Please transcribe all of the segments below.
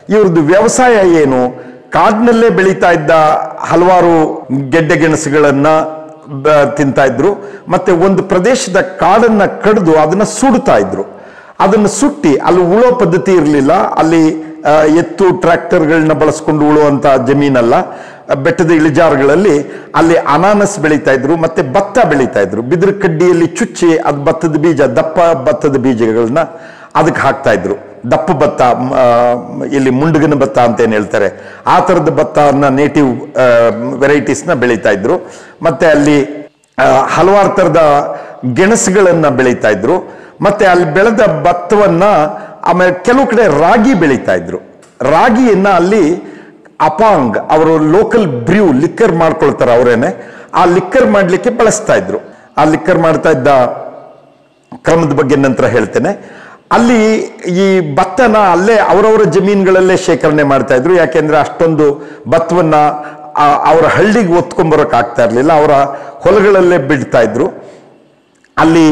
ಇವ್ರದ್ದು ವ್ಯವಸಾಯ ಏನು ಕಾಡಿನಲ್ಲೇ ಬೆಳೀತಾ ಇದ್ದ ಹಲವಾರು ಗೆಡ್ಡೆ ಗೆಣಸುಗಳನ್ನ ಬ- ತಿಂತಾ ಇದ್ರು ಮತ್ತೆ ಒಂದು ಪ್ರದೇಶದ ಕಾಡನ್ನ ಕಡಿದು ಅದನ್ನ ಸುಡ್ತಾ ಇದ್ರು ಅದನ್ನು ಸುಟ್ಟಿ ಅಲ್ಲಿ ಉಳೋ ಪದ್ಧತಿ ಇರಲಿಲ್ಲ ಅಲ್ಲಿ ಆ, ಎತ್ತು ಟ್ರ್ಯಾಕ್ಟರ್ಗಳನ್ನ ಬಳಸ್ಕೊಂಡು ಉಳುವಂತ ಜಮೀನಲ್ಲ ಆ, ಬೆಟ್ಟದ ಇಳಿಜಾರುಗಳಲ್ಲಿ ಅಲ್ಲಿ ಅನಾನಸ್ ಬೆಳೀತಾ ಇದ್ರು ಮತ್ತೆ ಭತ್ತ ಬೆಳೀತಾ ಇದ್ರು ಬಿದಿರು ಕಡ್ಡಿಯಲ್ಲಿ ಚುಚ್ಚಿ ಅದು ಭತ್ತದ ಬೀಜ ದಪ್ಪ ಭತ್ತದ ಬೀಜಗಳನ್ನ ಅದಕ್ಕೆ ಹಾಕ್ತಾ ಇದ್ರು ದಪ್ಪ ಭತ್ತ ಮ್, ಆ, ಇಲ್ಲಿ ಮುಂಡುಗನ ಭತ್ತ ಅಂತ ಏನ್ ಹೇಳ್ತಾರೆ ಆ ಥರದ ಭತ್ತನ ನೇಟಿವ್ ವೆರೈಟೀಸ್ನ ಬೆಳೀತಾ ಇದ್ರು ಮತ್ತೆ ಅಲ್ಲಿ ಆ, ಹಲವಾರು ಥರದ ಗೆಣಸುಗಳನ್ನ ಬೆಳೀತಾ ಇದ್ರು ಮತ್ತೆ ಅಲ್ಲಿ ಬೆಳೆದ ಭತ್ತವನ್ನ ಆಮೇಲೆ ಕೆಲವು ಕಡೆ ರಾಗಿ ಬೆಳೀತಾ ಇದ್ರು ರಾಗಿಯನ್ನ ಅಲ್ಲಿ ಅಪಾಂಗ್ ಅವರು ಲೋಕಲ್ ಬ್ರ್ಯೂ ಲಿಕ್ಕರ್ ಮಾಡ್ಕೊಳ್ತಾರೆ ಅವರೇನೆ ಆ ಲಿಕ್ಕರ್ ಮಾಡ್ಲಿಕ್ಕೆ ಬಳಸ್ತಾ ಇದ್ರು ಆ ಲಿಕ್ಕರ್ ಮಾಡ್ತಾ ಇದ್ದ ಕ್ರಮದ ಬಗ್ಗೆ ನಂತರ ಹೇಳ್ತೇನೆ ಅಲ್ಲಿ ಈ ಭತ್ತನ ಅಲ್ಲೇ ಅವರವರ ಜಮೀನುಗಳಲ್ಲೇ ಶೇಖರಣೆ ಮಾಡ್ತಾ ಇದ್ರು ಯಾಕೆಂದ್ರೆ ಅಷ್ಟೊಂದು ಭತ್ತವನ್ನ ಆ- ಅವರ ಹಳ್ಳಿಗೆ ಒತ್ಕೊಂಬರಕ್ ಆಗ್ತಾ ಇರಲಿಲ್ಲ ಅವರ ಹೊಲಗಳಲ್ಲೇ ಬಿಡ್ತಾ ಇದ್ರು ಅಲ್ಲಿ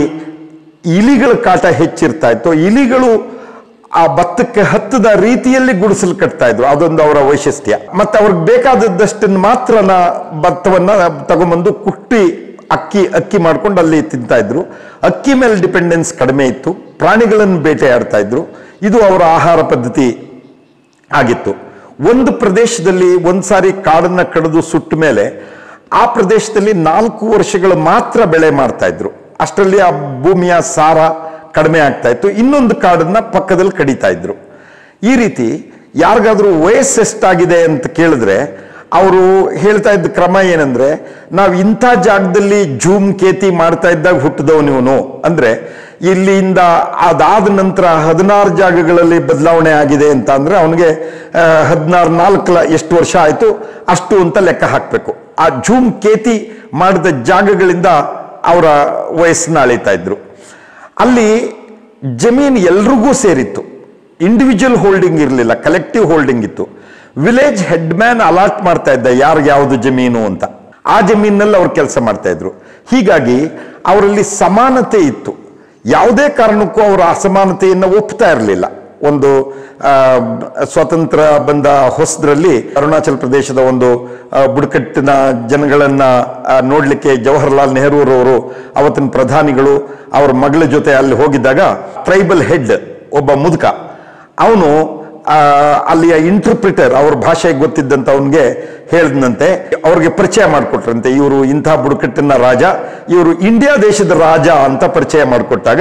ಇಲಿಗಳ ಕಾಟ ಹೆಚ್ಚಿರ್ತಾ ಇತ್ತು ಇಲಿಗಳು ಆ ಭತ್ತಕ್ಕೆ ಹತ್ತದ ರೀತಿಯಲ್ಲಿ ಗುಡಿಸಲು ಕಟ್ತಾ ಇದ್ರು ಅದೊಂದು ಅವರ ವೈಶಿಷ್ಟ್ಯ ಮತ್ತೆ ಅವ್ರಿಗೆ ಬೇಕಾದದ್ದಷ್ಟನ್ನು ಮಾತ್ರನ ಭತ್ತವನ್ನ ತಗೊಂಬಂದು ಕುಟ್ಟಿ ಅಕ್ಕಿ ಅಕ್ಕಿ ಮಾಡ್ಕೊಂಡು ಅಲ್ಲಿ ತಿಂತಾ ಇದ್ರು ಅಕ್ಕಿ ಮೇಲೆ ಡಿಪೆಂಡೆನ್ಸ್ ಕಡಿಮೆ ಇತ್ತು ಪ್ರಾಣಿಗಳನ್ನು ಬೇಟೆಯಾಡ್ತಾ ಇದ್ರು ಇದು ಅವರ ಆಹಾರ ಪದ್ಧತಿ ಆಗಿತ್ತು ಒಂದು ಪ್ರದೇಶದಲ್ಲಿ ಒಂದ್ಸಾರಿ ಕಾಡನ್ನ ಕಡಿದು ಸುಟ್ಟ ಮೇಲೆ ಆ ಪ್ರದೇಶದಲ್ಲಿ ನಾಲ್ಕು ವರ್ಷಗಳು ಮಾತ್ರ ಬೆಳೆ ಮಾಡ್ತಾ ಇದ್ರು ಅಷ್ಟರಲ್ಲಿ ಆ ಭೂಮಿಯ ಸಾರ ಕಡಿಮೆ ಆಗ್ತಾ ಇತ್ತು ಇನ್ನೊಂದು ಕಾಡನ್ನ ಪಕ್ಕದಲ್ಲಿ ಕಡಿತಾ ಇದ್ರು ಈ ರೀತಿ ಯಾರಿಗಾದ್ರೂ ವಯಸ್ಸು ಎಷ್ಟಾಗಿದೆ ಅಂತ ಕೇಳಿದ್ರೆ ಅವರು ಹೇಳ್ತಾ ಇದ್ದ ಕ್ರಮ ಏನಂದ್ರೆ ನಾವು ಇಂಥ ಜಾಗದಲ್ಲಿ ಜೂಮ್ ಕೇತಿ ಮಾಡ್ತಾ ಇದ್ದಾಗ ಹುಟ್ಟಿದವನು ಇವನು ಅಂದ್ರೆ ಇಲ್ಲಿಂದ ಅದಾದ ನಂತರ ಹದಿನಾರು ಜಾಗಗಳಲ್ಲಿ ಬದಲಾವಣೆ ಆಗಿದೆ ಅಂತ ಅಂದ್ರೆ ಅವನಿಗೆ ಹದಿನಾರು ನಾಲ್ಕು ಎಷ್ಟು ವರ್ಷ ಆಯ್ತು ಅಷ್ಟು ಅಂತ ಲೆಕ್ಕ ಹಾಕ್ಬೇಕು ಆ ಜೂಮ್ ಕೇತಿ ಮಾಡಿದ ಜಾಗಗಳಿಂದ ಅವರ ವಯಸ್ಸನ್ನ ಅಳಿತಾ ಇದ್ರು ಅಲ್ಲಿ ಜಮೀನು ಎಲ್ರಿಗೂ ಸೇರಿತ್ತು ಇಂಡಿವಿಜುವಲ್ ಹೋಲ್ಡಿಂಗ್ ಇರಲಿಲ್ಲ ಕಲೆಕ್ಟಿವ್ ಹೋಲ್ಡಿಂಗ್ ಇತ್ತು ವಿಲೇಜ್ ಹೆಡ್ ಮ್ಯಾನ್ ಅಲಾಟ್ ಮಾಡ್ತಾ ಇದ್ದ ಯಾರಿಗೆ ಯಾವುದು ಜಮೀನು ಅಂತ ಆ ಜಮೀನಲ್ಲಿ ಅವ್ರು ಕೆಲಸ ಮಾಡ್ತಾ ಇದ್ರು ಹೀಗಾಗಿ ಅವರಲ್ಲಿ ಸಮಾನತೆ ಇತ್ತು ಯಾವುದೇ ಕಾರಣಕ್ಕೂ ಅವರ ಅಸಮಾನತೆಯನ್ನು ಒಪ್ತಾ ಇರಲಿಲ್ಲ ಒಂದು ಆ, ಸ್ವಾತಂತ್ರ್ಯ ಬಂದ ಹೊಸದ್ರಲ್ಲಿ ಅರುಣಾಚಲ ಪ್ರದೇಶದ ಒಂದು ಆ, ಬುಡಕಟ್ಟಿನ ಜನಗಳನ್ನ ಆ, ನೋಡ್ಲಿಕ್ಕೆ ಜವಾಹರ್ಲಾಲ್ ನೆಹರೂರವರು ಅವತ್ತಿನ ಪ್ರಧಾನಿಗಳು ಅವ್ರ ಮಗಳ ಜೊತೆ ಅಲ್ಲಿ ಹೋಗಿದ್ದಾಗ ಟ್ರೈಬಲ್ ಹೆಡ್ ಒಬ್ಬ ಮುದುಕ ಅವನು ಅಲ್ಲಿಯ ಇಂಟರ್ಪ್ರಿಟರ್ ಅವ್ರ ಭಾಷೆ ಗೊತ್ತಿದ್ದಂತ ಅವನಿಗೆ ಹೇಳಿದಂತೆ ಅವ್ರಿಗೆ ಪರಿಚಯ ಮಾಡಿಕೊಟ್ರಂತೆ ಇವರು ಇಂಥ ಬುಡಕಟ್ಟಿನ ರಾಜ ಇವರು ಇಂಡಿಯಾ ದೇಶದ ರಾಜ ಅಂತ ಪರಿಚಯ ಮಾಡಿಕೊಟ್ಟಾಗ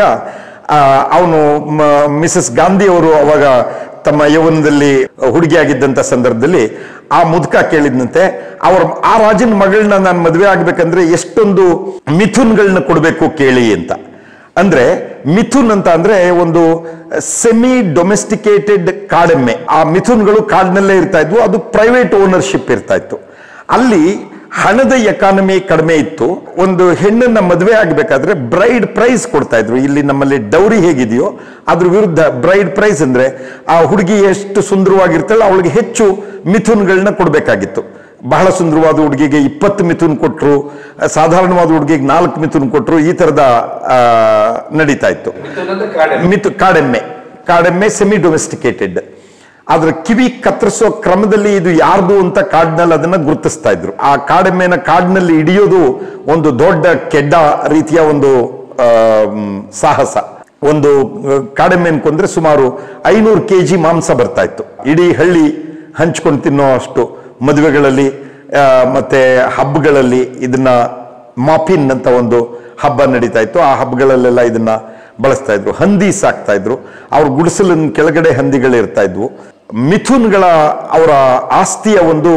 ಅವನು ಮಿಸಸ್ ಗಾಂಧಿ ಅವರು ಅವಾಗ ತಮ್ಮ ಯೌವನದಲ್ಲಿ ಹುಡುಗಿಯಾಗಿದ್ದಂಥ ಸಂದರ್ಭದಲ್ಲಿ ಆ ಮುದುಕ ಕೇಳಿದಂತೆ ಅವ್ರ ಆ ರಾಜನ ಮಗಳನ್ನ ನಾನು ಮದುವೆ ಆಗ್ಬೇಕಂದ್ರೆ ಎಷ್ಟೊಂದು ಮಿಥುನ್ಗಳನ್ನ ಕೊಡಬೇಕು ಕೇಳಿ ಅಂತ ಅಂದ್ರೆ ಮಿಥುನ್ ಅಂತ ಅಂದ್ರೆ ಒಂದು ಸೆಮಿ ಡೊಮೆಸ್ಟಿಕೇಟೆಡ್ ಕಾಡೆಮ್ಮೆ ಆ ಮಿಥುನ್ಗಳು ಕಾಡಿನಲ್ಲೇ ಇರ್ತಾ ಇದ್ವು ಅದು ಪ್ರೈವೇಟ್ ಓನರ್ಶಿಪ್ ಇರ್ತಾ ಇತ್ತು ಅಲ್ಲಿ ಹಣದ ಎಕಾನಮಿ ಕಡಿಮೆ ಇತ್ತು ಒಂದು ಹೆಣ್ಣನ್ನ ಮದುವೆ ಆಗಬೇಕಾದ್ರೆ ಬ್ರೈಡ್ ಪ್ರೈಸ್ ಕೊಡ್ತಾ ಇದ್ರು ಇಲ್ಲಿ ನಮ್ಮಲ್ಲಿ ಡೌರಿ ಹೇಗಿದೆಯೋ ಅದ್ರ ವಿರುದ್ಧ ಬ್ರೈಡ್ ಪ್ರೈಸ್ ಅಂದ್ರೆ ಆ ಹುಡುಗಿ ಎಷ್ಟು ಸುಂದರವಾಗಿರ್ತಾಳೆ ಅವಳಿಗೆ ಹೆಚ್ಚು ಮಿಥುನ್ಗಳನ್ನ ಕೊಡಬೇಕಾಗಿತ್ತು ಬಹಳ ಸುಂದರವಾದ ಹುಡುಗಿಗೆ ಇಪ್ಪತ್ತು ಮಿಥುನ್ ಕೊಟ್ಟರು ಸಾಧಾರಣವಾದ ಹುಡುಗಿಗೆ ನಾಲ್ಕು ಮಿಥುನ್ ಕೊಟ್ಟರು ಈ ತರದ ಆ, ನಡೀತಾ ಇತ್ತು ಮಿಥುನದ ಕಾಡೆ ಮಿಥು ಕಾಡೆಮ್ಮೆ ಕಾಡೆಮ್ಮೆ ಸೆಮಿ ಡೊಮೆಸ್ಟಿಕೇಟೆಡ್ ಆದ್ರೆ ಕಿವಿ ಕತ್ತರಿಸೋ ಕ್ರಮದಲ್ಲಿ ಇದು ಯಾರ್ದು ಅಂತ ಕಾಡಿನಲ್ಲಿ ಅದನ್ನ ಗುರುತಿಸ್ತಾ ಇದ್ರು ಆ ಕಾಡೆಮ್ಮೆನ ಕಾಡಿನಲ್ಲಿ ಹಿಡಿಯೋದು ಒಂದು ದೊಡ್ಡ ಕೆಡ್ಡ ರೀತಿಯ ಒಂದು ಆ, ಮ್, ಸಾಹಸ ಒಂದು ಆ, ಕಾಡೆಮ್ಮೆನ ಕೊಂದ್ರೆ ಸುಮಾರು ಐನೂರು ಕೆ ಜಿ ಮಾಂಸ ಬರ್ತಾ ಇತ್ತು ಇಡೀ ಹಳ್ಳಿ ಹಂಚ್ಕೊಂಡು ತಿನ್ನೋ ಅಷ್ಟು ಮದುವೆಗಳಲ್ಲಿ ಆ, ಮತ್ತೆ ಹಬ್ಬಗಳಲ್ಲಿ ಇದನ್ನ ಮಾಪಿನ್ ಅಂತ ಒಂದು ಹಬ್ಬ ನಡೀತಾ ಇತ್ತು ಆ ಹಬ್ಬಗಳಲ್ಲೆಲ್ಲ ಇದನ್ನ ಬಳಸ್ತಾ ಇದ್ರು ಹಂದಿ ಸಾಕ್ತಾ ಇದ್ರು ಅವ್ರ ಗುಡಿಸಲಿನ ಕೆಳಗಡೆ ಹಂದಿಗಳು ಇರ್ತಾ ಇದ್ವು ಮಿಥುನ್ಗಳ ಅವರ ಆಸ್ತಿಯ ಒಂದು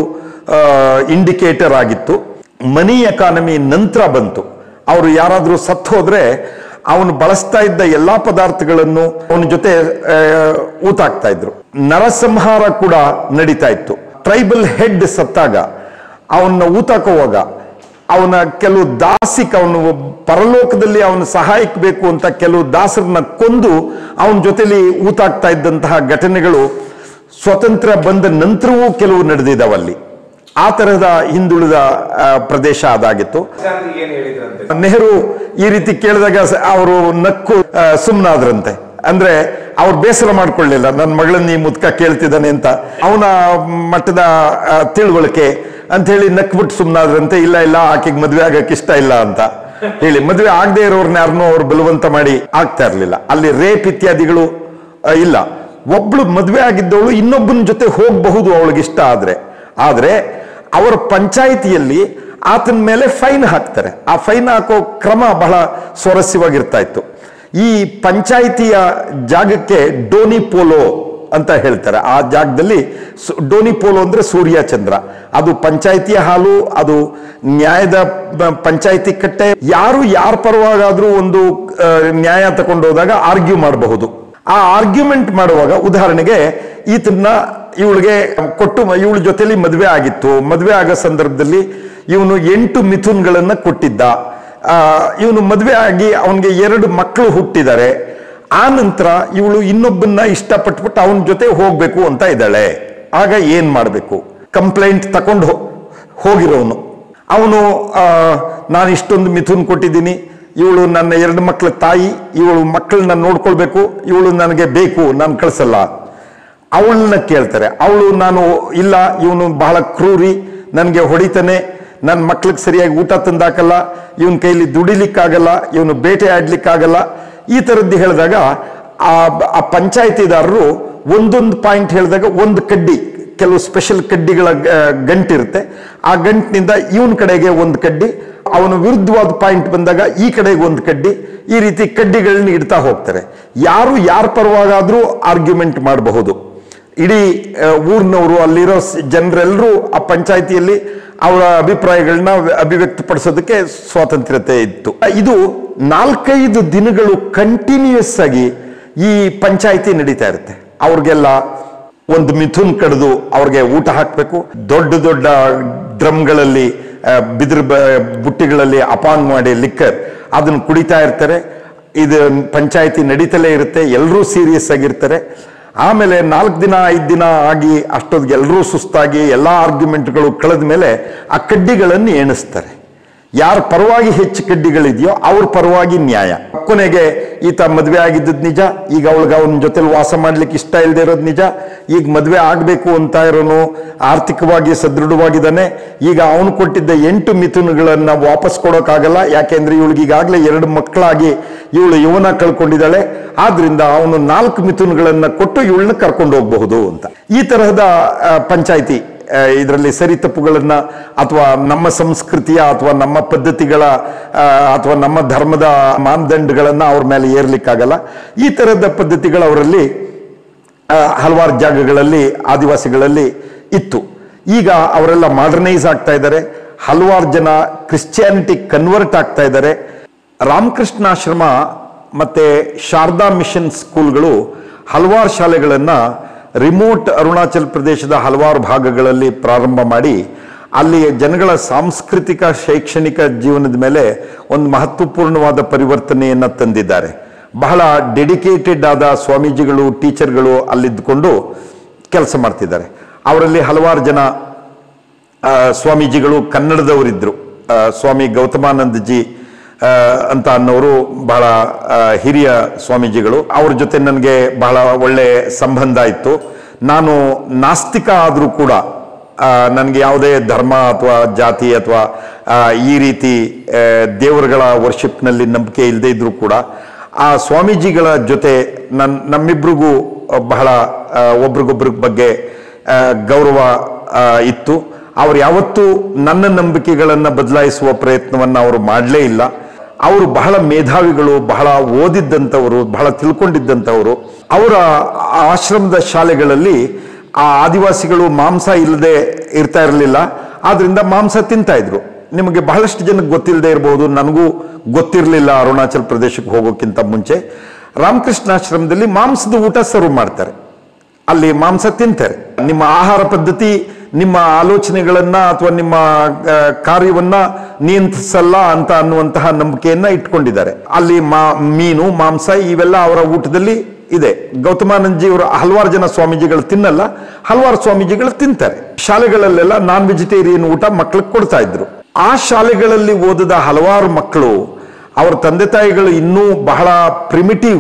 ಇಂಡಿಕೇಟರ್ ಆಗಿತ್ತು ಮನಿ ಎಕಾನಮಿ ನಂತರ ಬಂತು ಅವರು ಯಾರಾದರೂ ಸತ್ತು ಹೋದ್ರೆ ಅವನು ಬಳಸ್ತಾ ಇದ್ದ ಎಲ್ಲಾ ಪದಾರ್ಥಗಳನ್ನು ಅವನ ಜೊತೆ ಆ, ಊತಾಕ್ತಾ ಇದ್ರು ನರಸಂಹಾರ ಕೂಡ ನಡೀತಾ ಇತ್ತು ಟ್ರೈಬಲ್ ಹೆಡ್ ಸತ್ತಾಗ ಅವನ್ನ ಊತಾಕೋವಾಗ ಅವನ ಕೆಲವು ದಾಸಿಕ್ ಅವನು ಪರಲೋಕದಲ್ಲಿ ಅವನ ಸಹಾಯಕ್ಕೆ ಬೇಕು ಅಂತ ಕೆಲವು ದಾಸರನ್ನ ಕೊಂದು ಅವನ ಜೊತೆಲಿ ಊತಾಗ್ತಾ ಇದ್ದಂತಹ ಘಟನೆಗಳು ಸ್ವತಂತ್ರ ಬಂದ ನಂತರವೂ ಕೆಲವು ನಡೆದಿದ್ದಾವಲ್ಲಿ ಆ ತರಹದ ಹಿಂದುಳಿದ ಆ, ಪ್ರದೇಶ ಅದಾಗಿತ್ತು ಶಾಂತಿಗೆ ಏನ್ ಹೇಳಿದ್ರಂತೆ ನೆಹರು ಈ ರೀತಿ ಕೇಳಿದಾಗ ಸ- ಅವರು ನಕ್ಕು ಆ, ಸುಮ್ನಾದ್ರಂತೆ ಅಂದ್ರೆ ಅವ್ರು ಬೇಸರ ಮಾಡ್ಕೊಳ್ಳಿಲ್ಲ ನನ್ನ ಮಗಳನ್ನ ಈ ಮುದ್ಕ ಕೇಳ್ತಿದ್ದಾನೆ ಅಂತ ಅವನ ಮಟ್ಟದ ಆ, ತಿಳುವಳಿಕೆ ಅಂತ ಹೇಳಿ ನಕ್ಬಿಟ್ಟು ಸುಮ್ಮನಾದ್ರಂತೆ ಇಲ್ಲ ಇಲ್ಲ ಆಕೆಗೆ ಮದ್ವೆ ಆಗಕ್ಕೆ ಇಷ್ಟ ಇಲ್ಲ ಅಂತ ಹೇಳಿ ಮದ್ವೆ ಆಗದೆ ಇರೋರ್ನ ಯಾರನ್ನೂ ಅವ್ರು ಬಲವಂತ ಮಾಡಿ ಆಗ್ತಾ ಇರ್ಲಿಲ್ಲ ಅಲ್ಲಿ ರೇಪ್ ಇತ್ಯಾದಿಗಳು ಆ, ಇಲ್ಲ ಒಬ್ಳು ಮದ್ವೆ ಆಗಿದ್ದವಳು ಇನ್ನೊಬ್ಬನ ಜೊತೆ ಹೋಗಬಹುದು ಅವಳಿಗೆ ಇಷ್ಟ ಆದ್ರೆ ಆದ್ರೆ ಅವರ ಪಂಚಾಯಿತಿಯಲ್ಲಿ ಆತನ ಮೇಲೆ ಫೈನ್ ಹಾಕ್ತಾರೆ ಆ ಫೈನ್ ಹಾಕೋ ಕ್ರಮ ಬಹಳ ಸ್ವಾರಸ್ಯವಾಗಿರ್ತಾ ಇತ್ತು ಈ ಪಂಚಾಯಿತಿಯ ಜಾಗಕ್ಕೆ ಡೋನಿ ಪೋಲೋ ಅಂತ ಹೇಳ್ತಾರೆ ಆ ಜಾಗದಲ್ಲಿ ಸು- ಡೋನಿ ಪೋಲೋ ಅಂದ್ರೆ ಸೂರ್ಯ ಚಂದ್ರ ಅದು ಪಂಚಾಯಿತಿಯ ಹಾಲು ಅದು ನ್ಯಾಯದ ಬ- ಪಂಚಾಯಿತಿ ಕಟ್ಟೆ ಯಾರು ಯಾರ ಪರವಾಗಾದ್ರೂ ಒಂದು ಆ, ನ್ಯಾಯ ತಗೊಂಡೋದಾಗ ಆರ್ಗ್ಯೂ ಮಾಡಬಹುದು ಆ ಆರ್ಗ್ಯುಮೆಂಟ್ ಮಾಡುವಾಗ ಉದಾಹರಣೆಗೆ ಈತನ್ನ ಇವಳಿಗೆ ಕೊಟ್ಟು ಇವಳ ಜೊತೆಲಿ ಮದುವೆ ಆಗಿತ್ತು ಮದುವೆ ಆಗೋ ಸಂದರ್ಭದಲ್ಲಿ ಇವನು ಎಂಟು ಮಿಥುನ್ಗಳನ್ನ ಕೊಟ್ಟಿದ್ದ ಇವನು ಮದುವೆ ಆಗಿ ಅವನಿಗೆ ಎರಡು ಮಕ್ಕಳು ಹುಟ್ಟಿದ್ದಾರೆ ಆ ನಂತರ ಇವಳು ಇನ್ನೊಬ್ಬನ್ನ ಇಷ್ಟಪಟ್ಬಿಟ್ಟು ಅವನ ಜೊತೆ ಹೋಗ್ಬೇಕು ಅಂತ ಇದ್ದಾಳೆ ಆಗ ಏನ್ ಮಾಡಬೇಕು ಕಂಪ್ಲೇಂಟ್ ತಕೊಂಡು ಹೋ- ಹೋಗಿರೋನು ಅವನು ನಾನು ಇಷ್ಟೊಂದು ಮಿಥುನ್ ಕೊಟ್ಟಿದ್ದೀನಿ ಇವಳು ನನ್ನ ಎರಡು ಮಕ್ಕಳ ತಾಯಿ ಇವಳು ಮಕ್ಕಳನ್ನ ನೋಡ್ಕೊಳ್ಬೇಕು ಇವಳು ನನಗೆ ಬೇಕು ನಾನು ಕಳಿಸಲ್ಲ ಅವಳನ್ನ ಕೇಳ್ತಾರೆ ಅವಳು ನಾನು ಇಲ್ಲ ಇವನು ಬಹಳ ಕ್ರೂರಿ ನನಗೆ ಹೊಡಿತಾನೆ ನನ್ನ ಮಕ್ಳಿಗೆ ಸರಿಯಾಗಿ ಊಟ ತಂದಾಕಲ್ಲ ಇವನ್ ಕೈಲಿ ದುಡಿಲಿಕ್ಕಾಗಲ್ಲ ಇವನು ಬೇಟೆ ಆಡ್ಲಿಕ್ಕಾಗಲ್ಲ ಈ ಥರದ್ದು ಹೇಳಿದಾಗ ಆ ಆ ಪಂಚಾಯತಿದಾರರು ಒಂದೊಂದು ಪಾಯಿಂಟ್ ಹೇಳಿದಾಗ ಒಂದು ಕಡ್ಡಿ ಕೆಲವು ಸ್ಪೆಷಲ್ ಕಡ್ಡಿಗಳ ಗ- ಗಂಟಿರುತ್ತೆ ಆ ಗಂಟಿನಿಂದ ಇವನ್ ಕಡೆಗೆ ಒಂದು ಕಡ್ಡಿ ಅವನ ವಿರುದ್ಧವಾದ ಪಾಯಿಂಟ್ ಬಂದಾಗ ಈ ಕಡೆಗೆ ಒಂದು ಕಡ್ಡಿ ಈ ರೀತಿ ಕಡ್ಡಿಗಳನ್ನ ಇಡ್ತಾ ಹೋಗ್ತಾರೆ ಯಾರು ಯಾರ ಪರವಾಗಾದ್ರೂ ಆರ್ಗ್ಯುಮೆಂಟ್ ಮಾಡಬಹುದು ಇಡೀ ಆ, ಊರಿನವರು ಅಲ್ಲಿರೋ ಸ್- ಜನರೆಲ್ಲರೂ ಆ ಪಂಚಾಯಿತಿಯಲ್ಲಿ ಅವರ ಅಭಿಪ್ರಾಯಗಳನ್ನ ಅಭಿವ್ಯಕ್ತಪಡಿಸೋದಕ್ಕೆ ಸ್ವಾತಂತ್ರ್ಯತೆ ಇತ್ತು ಇದು ನಾಲ್ಕೈದು ದಿನಗಳು ಕಂಟಿನ್ಯೂಸ್ ಆಗಿ ಈ ಪಂಚಾಯಿತಿ ನಡೀತಾ ಇರುತ್ತೆ ಅವ್ರಿಗೆಲ್ಲ ಒಂದು ಮಿಥುನ್ ಕಡಿದು ಅವ್ರಿಗೆ ಊಟ ಹಾಕಬೇಕು ದೊಡ್ಡ ದೊಡ್ಡ ಡ್ರಮ್ಗಳಲ್ಲಿ ಬಿದಿರು ಬ- ಬುಟ್ಟಿಗಳಲ್ಲಿ ಅಪಾನ್ ಮಾಡಿ ಲಿಕ್ಕರ್ ಅದನ್ನ ಕುಡಿತಾ ಇರ್ತಾರೆ ಇದು ಪಂಚಾಯಿತಿ ನಡೀತಲೇ ಇರುತ್ತೆ ಎಲ್ಲರೂ ಸೀರಿಯಸ್ ಆಗಿರ್ತಾರೆ ಆಮೇಲೆ ನಾಲ್ಕು ದಿನ ಐದು ದಿನ ಆಗಿ ಅಷ್ಟೊತ್ತಿಗೆ ಎಲ್ಲರೂ ಸುಸ್ತಾಗಿ ಎಲ್ಲ ಆರ್ಗ್ಯುಮೆಂಟ್ಗಳು ಕಳೆದ ಮೇಲೆ ಆ ಕಡ್ಡಿಗಳನ್ನು ಎಣಿಸ್ತಾರೆ ಯಾರ ಪರವಾಗಿ ಹೆಚ್ಚು ಕಡ್ಡಿಗಳಿದೆಯೋ ಅವ್ರ ಪರವಾಗಿ ನ್ಯಾಯ ಕೊನೆಗೆ ಈತ ಮದುವೆ ಆಗಿದ್ದದ್ ನಿಜ ಈಗ ಅವಳಿಗೆ ಅವನ ಜೊತೆಲಿ ವಾಸ ಮಾಡ್ಲಿಕ್ಕೆ ಇಷ್ಟ ಇಲ್ಲದೆ ಇರೋದು ನಿಜ ಈಗ ಮದುವೆ ಆಗಬೇಕು ಅಂತ ಇರೋನು ಆರ್ಥಿಕವಾಗಿ ಸದೃಢವಾಗಿದ್ದಾನೆ ಈಗ ಅವನು ಕೊಟ್ಟಿದ್ದ ಎಂಟು ಮಿಥುನ್ಗಳನ್ನ ವಾಪಸ್ ಕೊಡೋಕ್ಕಾಗಲ್ಲ ಯಾಕೆಂದ್ರೆ ಇವಳಿಗೆ ಈಗಾಗಲೇ ಎರಡು ಮಕ್ಕಳಾಗಿ ಇವಳು ಯುವನ ಕಳ್ಕೊಂಡಿದ್ದಾಳೆ ಆದ್ರಿಂದ ಅವನು ನಾಲ್ಕು ಮಿಥುನ್ಗಳನ್ನ ಕೊಟ್ಟು ಇವಳನ್ನ ಕರ್ಕೊಂಡು ಹೋಗಬಹುದು ಅಂತ ಈ ತರಹದ ಪಂಚಾಯಿತಿ ಇದರಲ್ಲಿ ಸರಿ ತಪ್ಪುಗಳನ್ನ ಅಥವಾ ನಮ್ಮ ಸಂಸ್ಕೃತಿಯ ಅಥವಾ ನಮ್ಮ ಪದ್ಧತಿಗಳ ಆ, ಅಥವಾ ನಮ್ಮ ಧರ್ಮದ ಮಾನದಂಡಗಳನ್ನ ಅವ್ರ ಮೇಲೆ ಏರ್ಲಿಕ್ಕಾಗಲ್ಲ ಈ ತರಹದ ಪದ್ಧತಿಗಳು ಅವರಲ್ಲಿ ಆ, ಹಲವಾರು ಜಾಗಗಳಲ್ಲಿ ಆದಿವಾಸಿಗಳಲ್ಲಿ ಇತ್ತು ಈಗ ಅವರೆಲ್ಲ ಮಾಡರ್ನೈಸ್ ಆಗ್ತಾ ಇದ್ದಾರೆ ಹಲವಾರು ಜನ ಕ್ರಿಶ್ಚಿಯಾನಿಟಿ ಕನ್ವರ್ಟ್ ಆಗ್ತಾ ಇದ್ದಾರೆ ರಾಮಕೃಷ್ಣಾಶ್ರಮ ಮತ್ತೆ ಶಾರದಾ ಮಿಷನ್ ಸ್ಕೂಲ್ಗಳು ಹಲವಾರು ಶಾಲೆಗಳನ್ನ ರಿಮೋಟ್ ಅರುಣಾಚಲ್ ಪ್ರದೇಶದ ಹಲವಾರು ಭಾಗಗಳಲ್ಲಿ ಪ್ರಾರಂಭ ಮಾಡಿ ಅಲ್ಲಿ ಜನಗಳ ಸಾಂಸ್ಕೃತಿಕ ಶೈಕ್ಷಣಿಕ ಜೀವನದ ಮೇಲೆ ಒಂದು ಮಹತ್ವಪೂರ್ಣವಾದ ಪರಿವರ್ತನೆಯನ್ನ ತಂದಿದ್ದಾರೆ ಬಹಳ ಡೆಡಿಕೇಟೆಡ್ ಆದ ಸ್ವಾಮೀಜಿಗಳು ಟೀಚರ್ಗಳು ಅಲ್ಲಿದ್ದುಕೊಂಡು ಕೆಲಸ ಮಾಡ್ತಿದ್ದಾರೆ ಅವರಲ್ಲಿ ಹಲವಾರು ಜನ ಆ, ಸ್ವಾಮೀಜಿಗಳು ಕನ್ನಡದವರಿದ್ರು ಆ, ಸ್ವಾಮಿ ಗೌತಮಾನಂದಜಿ ಆ, ಅಂತ ಅನ್ನೋರು ಬಹಳ ಆ, ಹಿರಿಯ ಸ್ವಾಮೀಜಿಗಳು ಅವ್ರ ಜೊತೆ ನನಗೆ ಬಹಳ ಒಳ್ಳೆ ಸಂಬಂಧ ಇತ್ತು ನಾನು ನಾಸ್ತಿಕ ಆದರೂ ಕೂಡ ನನಗೆ ಯಾವುದೇ ಧರ್ಮ ಅಥವಾ ಜಾತಿ ಅಥವಾ ಈ ರೀತಿ ಆ, ದೇವರುಗಳ ವರ್ಷಿಪ್ನಲ್ಲಿ ನಂಬಿಕೆ ಇಲ್ಲದೆ ಇದ್ರೂ ಕೂಡ ಆ ಸ್ವಾಮೀಜಿಗಳ ಜೊತೆ ನನ್ ನಮ್ಮಿಬ್ರಿಗೂ ಬಹಳ ಆ, ಒಬ್ರಿಗೊಬ್ರ ಬಗ್ಗೆ ಆ, ಗೌರವ ಆ, ಇತ್ತು ಅವ್ರು ಯಾವತ್ತೂ ನನ್ನ ನಂಬಿಕೆಗಳನ್ನು ಬದಲಾಯಿಸುವ ಪ್ರಯತ್ನವನ್ನು ಅವರು ಮಾಡಲೇ ಇಲ್ಲ ಅವರು ಬಹಳ ಮೇಧಾವಿಗಳು ಬಹಳ ಓದಿದ್ದಂಥವರು ಬಹಳ ತಿಳ್ಕೊಂಡಿದ್ದಂಥವರು ಅವರ ಆಶ್ರಮದ ಶಾಲೆಗಳಲ್ಲಿ ಆ ಆದಿವಾಸಿಗಳು ಮಾಂಸ ಇಲ್ಲದೆ ಇರ್ತಾ ಇರಲಿಲ್ಲ ಆದ್ರಿಂದ ಮಾಂಸ ತಿಂತಾ ಇದ್ರು ನಿಮಗೆ ಬಹಳಷ್ಟು ಜನಕ್ಕೆ ಗೊತ್ತಿಲ್ಲದೆ ಇರಬಹುದು ನನಗೂ ಗೊತ್ತಿರಲಿಲ್ಲ ಅರುಣಾಚಲ್ ಪ್ರದೇಶಕ್ಕೆ ಹೋಗೋಕ್ಕಿಂತ ಮುಂಚೆ ರಾಮಕೃಷ್ಣಾಶ್ರಮದಲ್ಲಿ ಮಾಂಸದ ಊಟ ಸರ್ವ್ ಮಾಡ್ತಾರೆ ಅಲ್ಲಿ ಮಾಂಸ ತಿಂತಾರೆ ನಿಮ್ಮ ಆಹಾರ ಪದ್ಧತಿ ನಿಮ್ಮ ಆಲೋಚನೆಗಳನ್ನ ಅಥವಾ ನಿಮ್ಮ ಆ, ಕಾರ್ಯವನ್ನ ನಿಯಂತ್ರಿಸಲ್ಲ ಅಂತ ಅನ್ನುವಂತಹ ನಂಬಿಕೆಯನ್ನ ಇಟ್ಕೊಂಡಿದ್ದಾರೆ ಅಲ್ಲಿ ಮಾ ಮೀನು ಮಾಂಸ ಇವೆಲ್ಲ ಅವರ ಊಟದಲ್ಲಿ ಇದೆ ಗೌತಮಾನಂದಜಿ ಅವರು ಹಲವಾರು ಜನ ಸ್ವಾಮೀಜಿಗಳು ತಿನ್ನಲ್ಲ ಹಲವಾರು ಸ್ವಾಮೀಜಿಗಳು ತಿಂತಾರೆ ಶಾಲೆಗಳಲ್ಲೆಲ್ಲ ನಾನ್ ವೆಜಿಟೇರಿಯನ್ ಊಟ ಮಕ್ಕಳಿಗೆ ಕೊಡ್ತಾ ಇದ್ರು ಆ ಶಾಲೆಗಳಲ್ಲಿ ಓದಿದ ಹಲವಾರು ಮಕ್ಕಳು ಅವ್ರ ತಂದೆ ತಾಯಿಗಳು ಇನ್ನೂ ಬಹಳ ಪ್ರಿಮಿಟಿವ್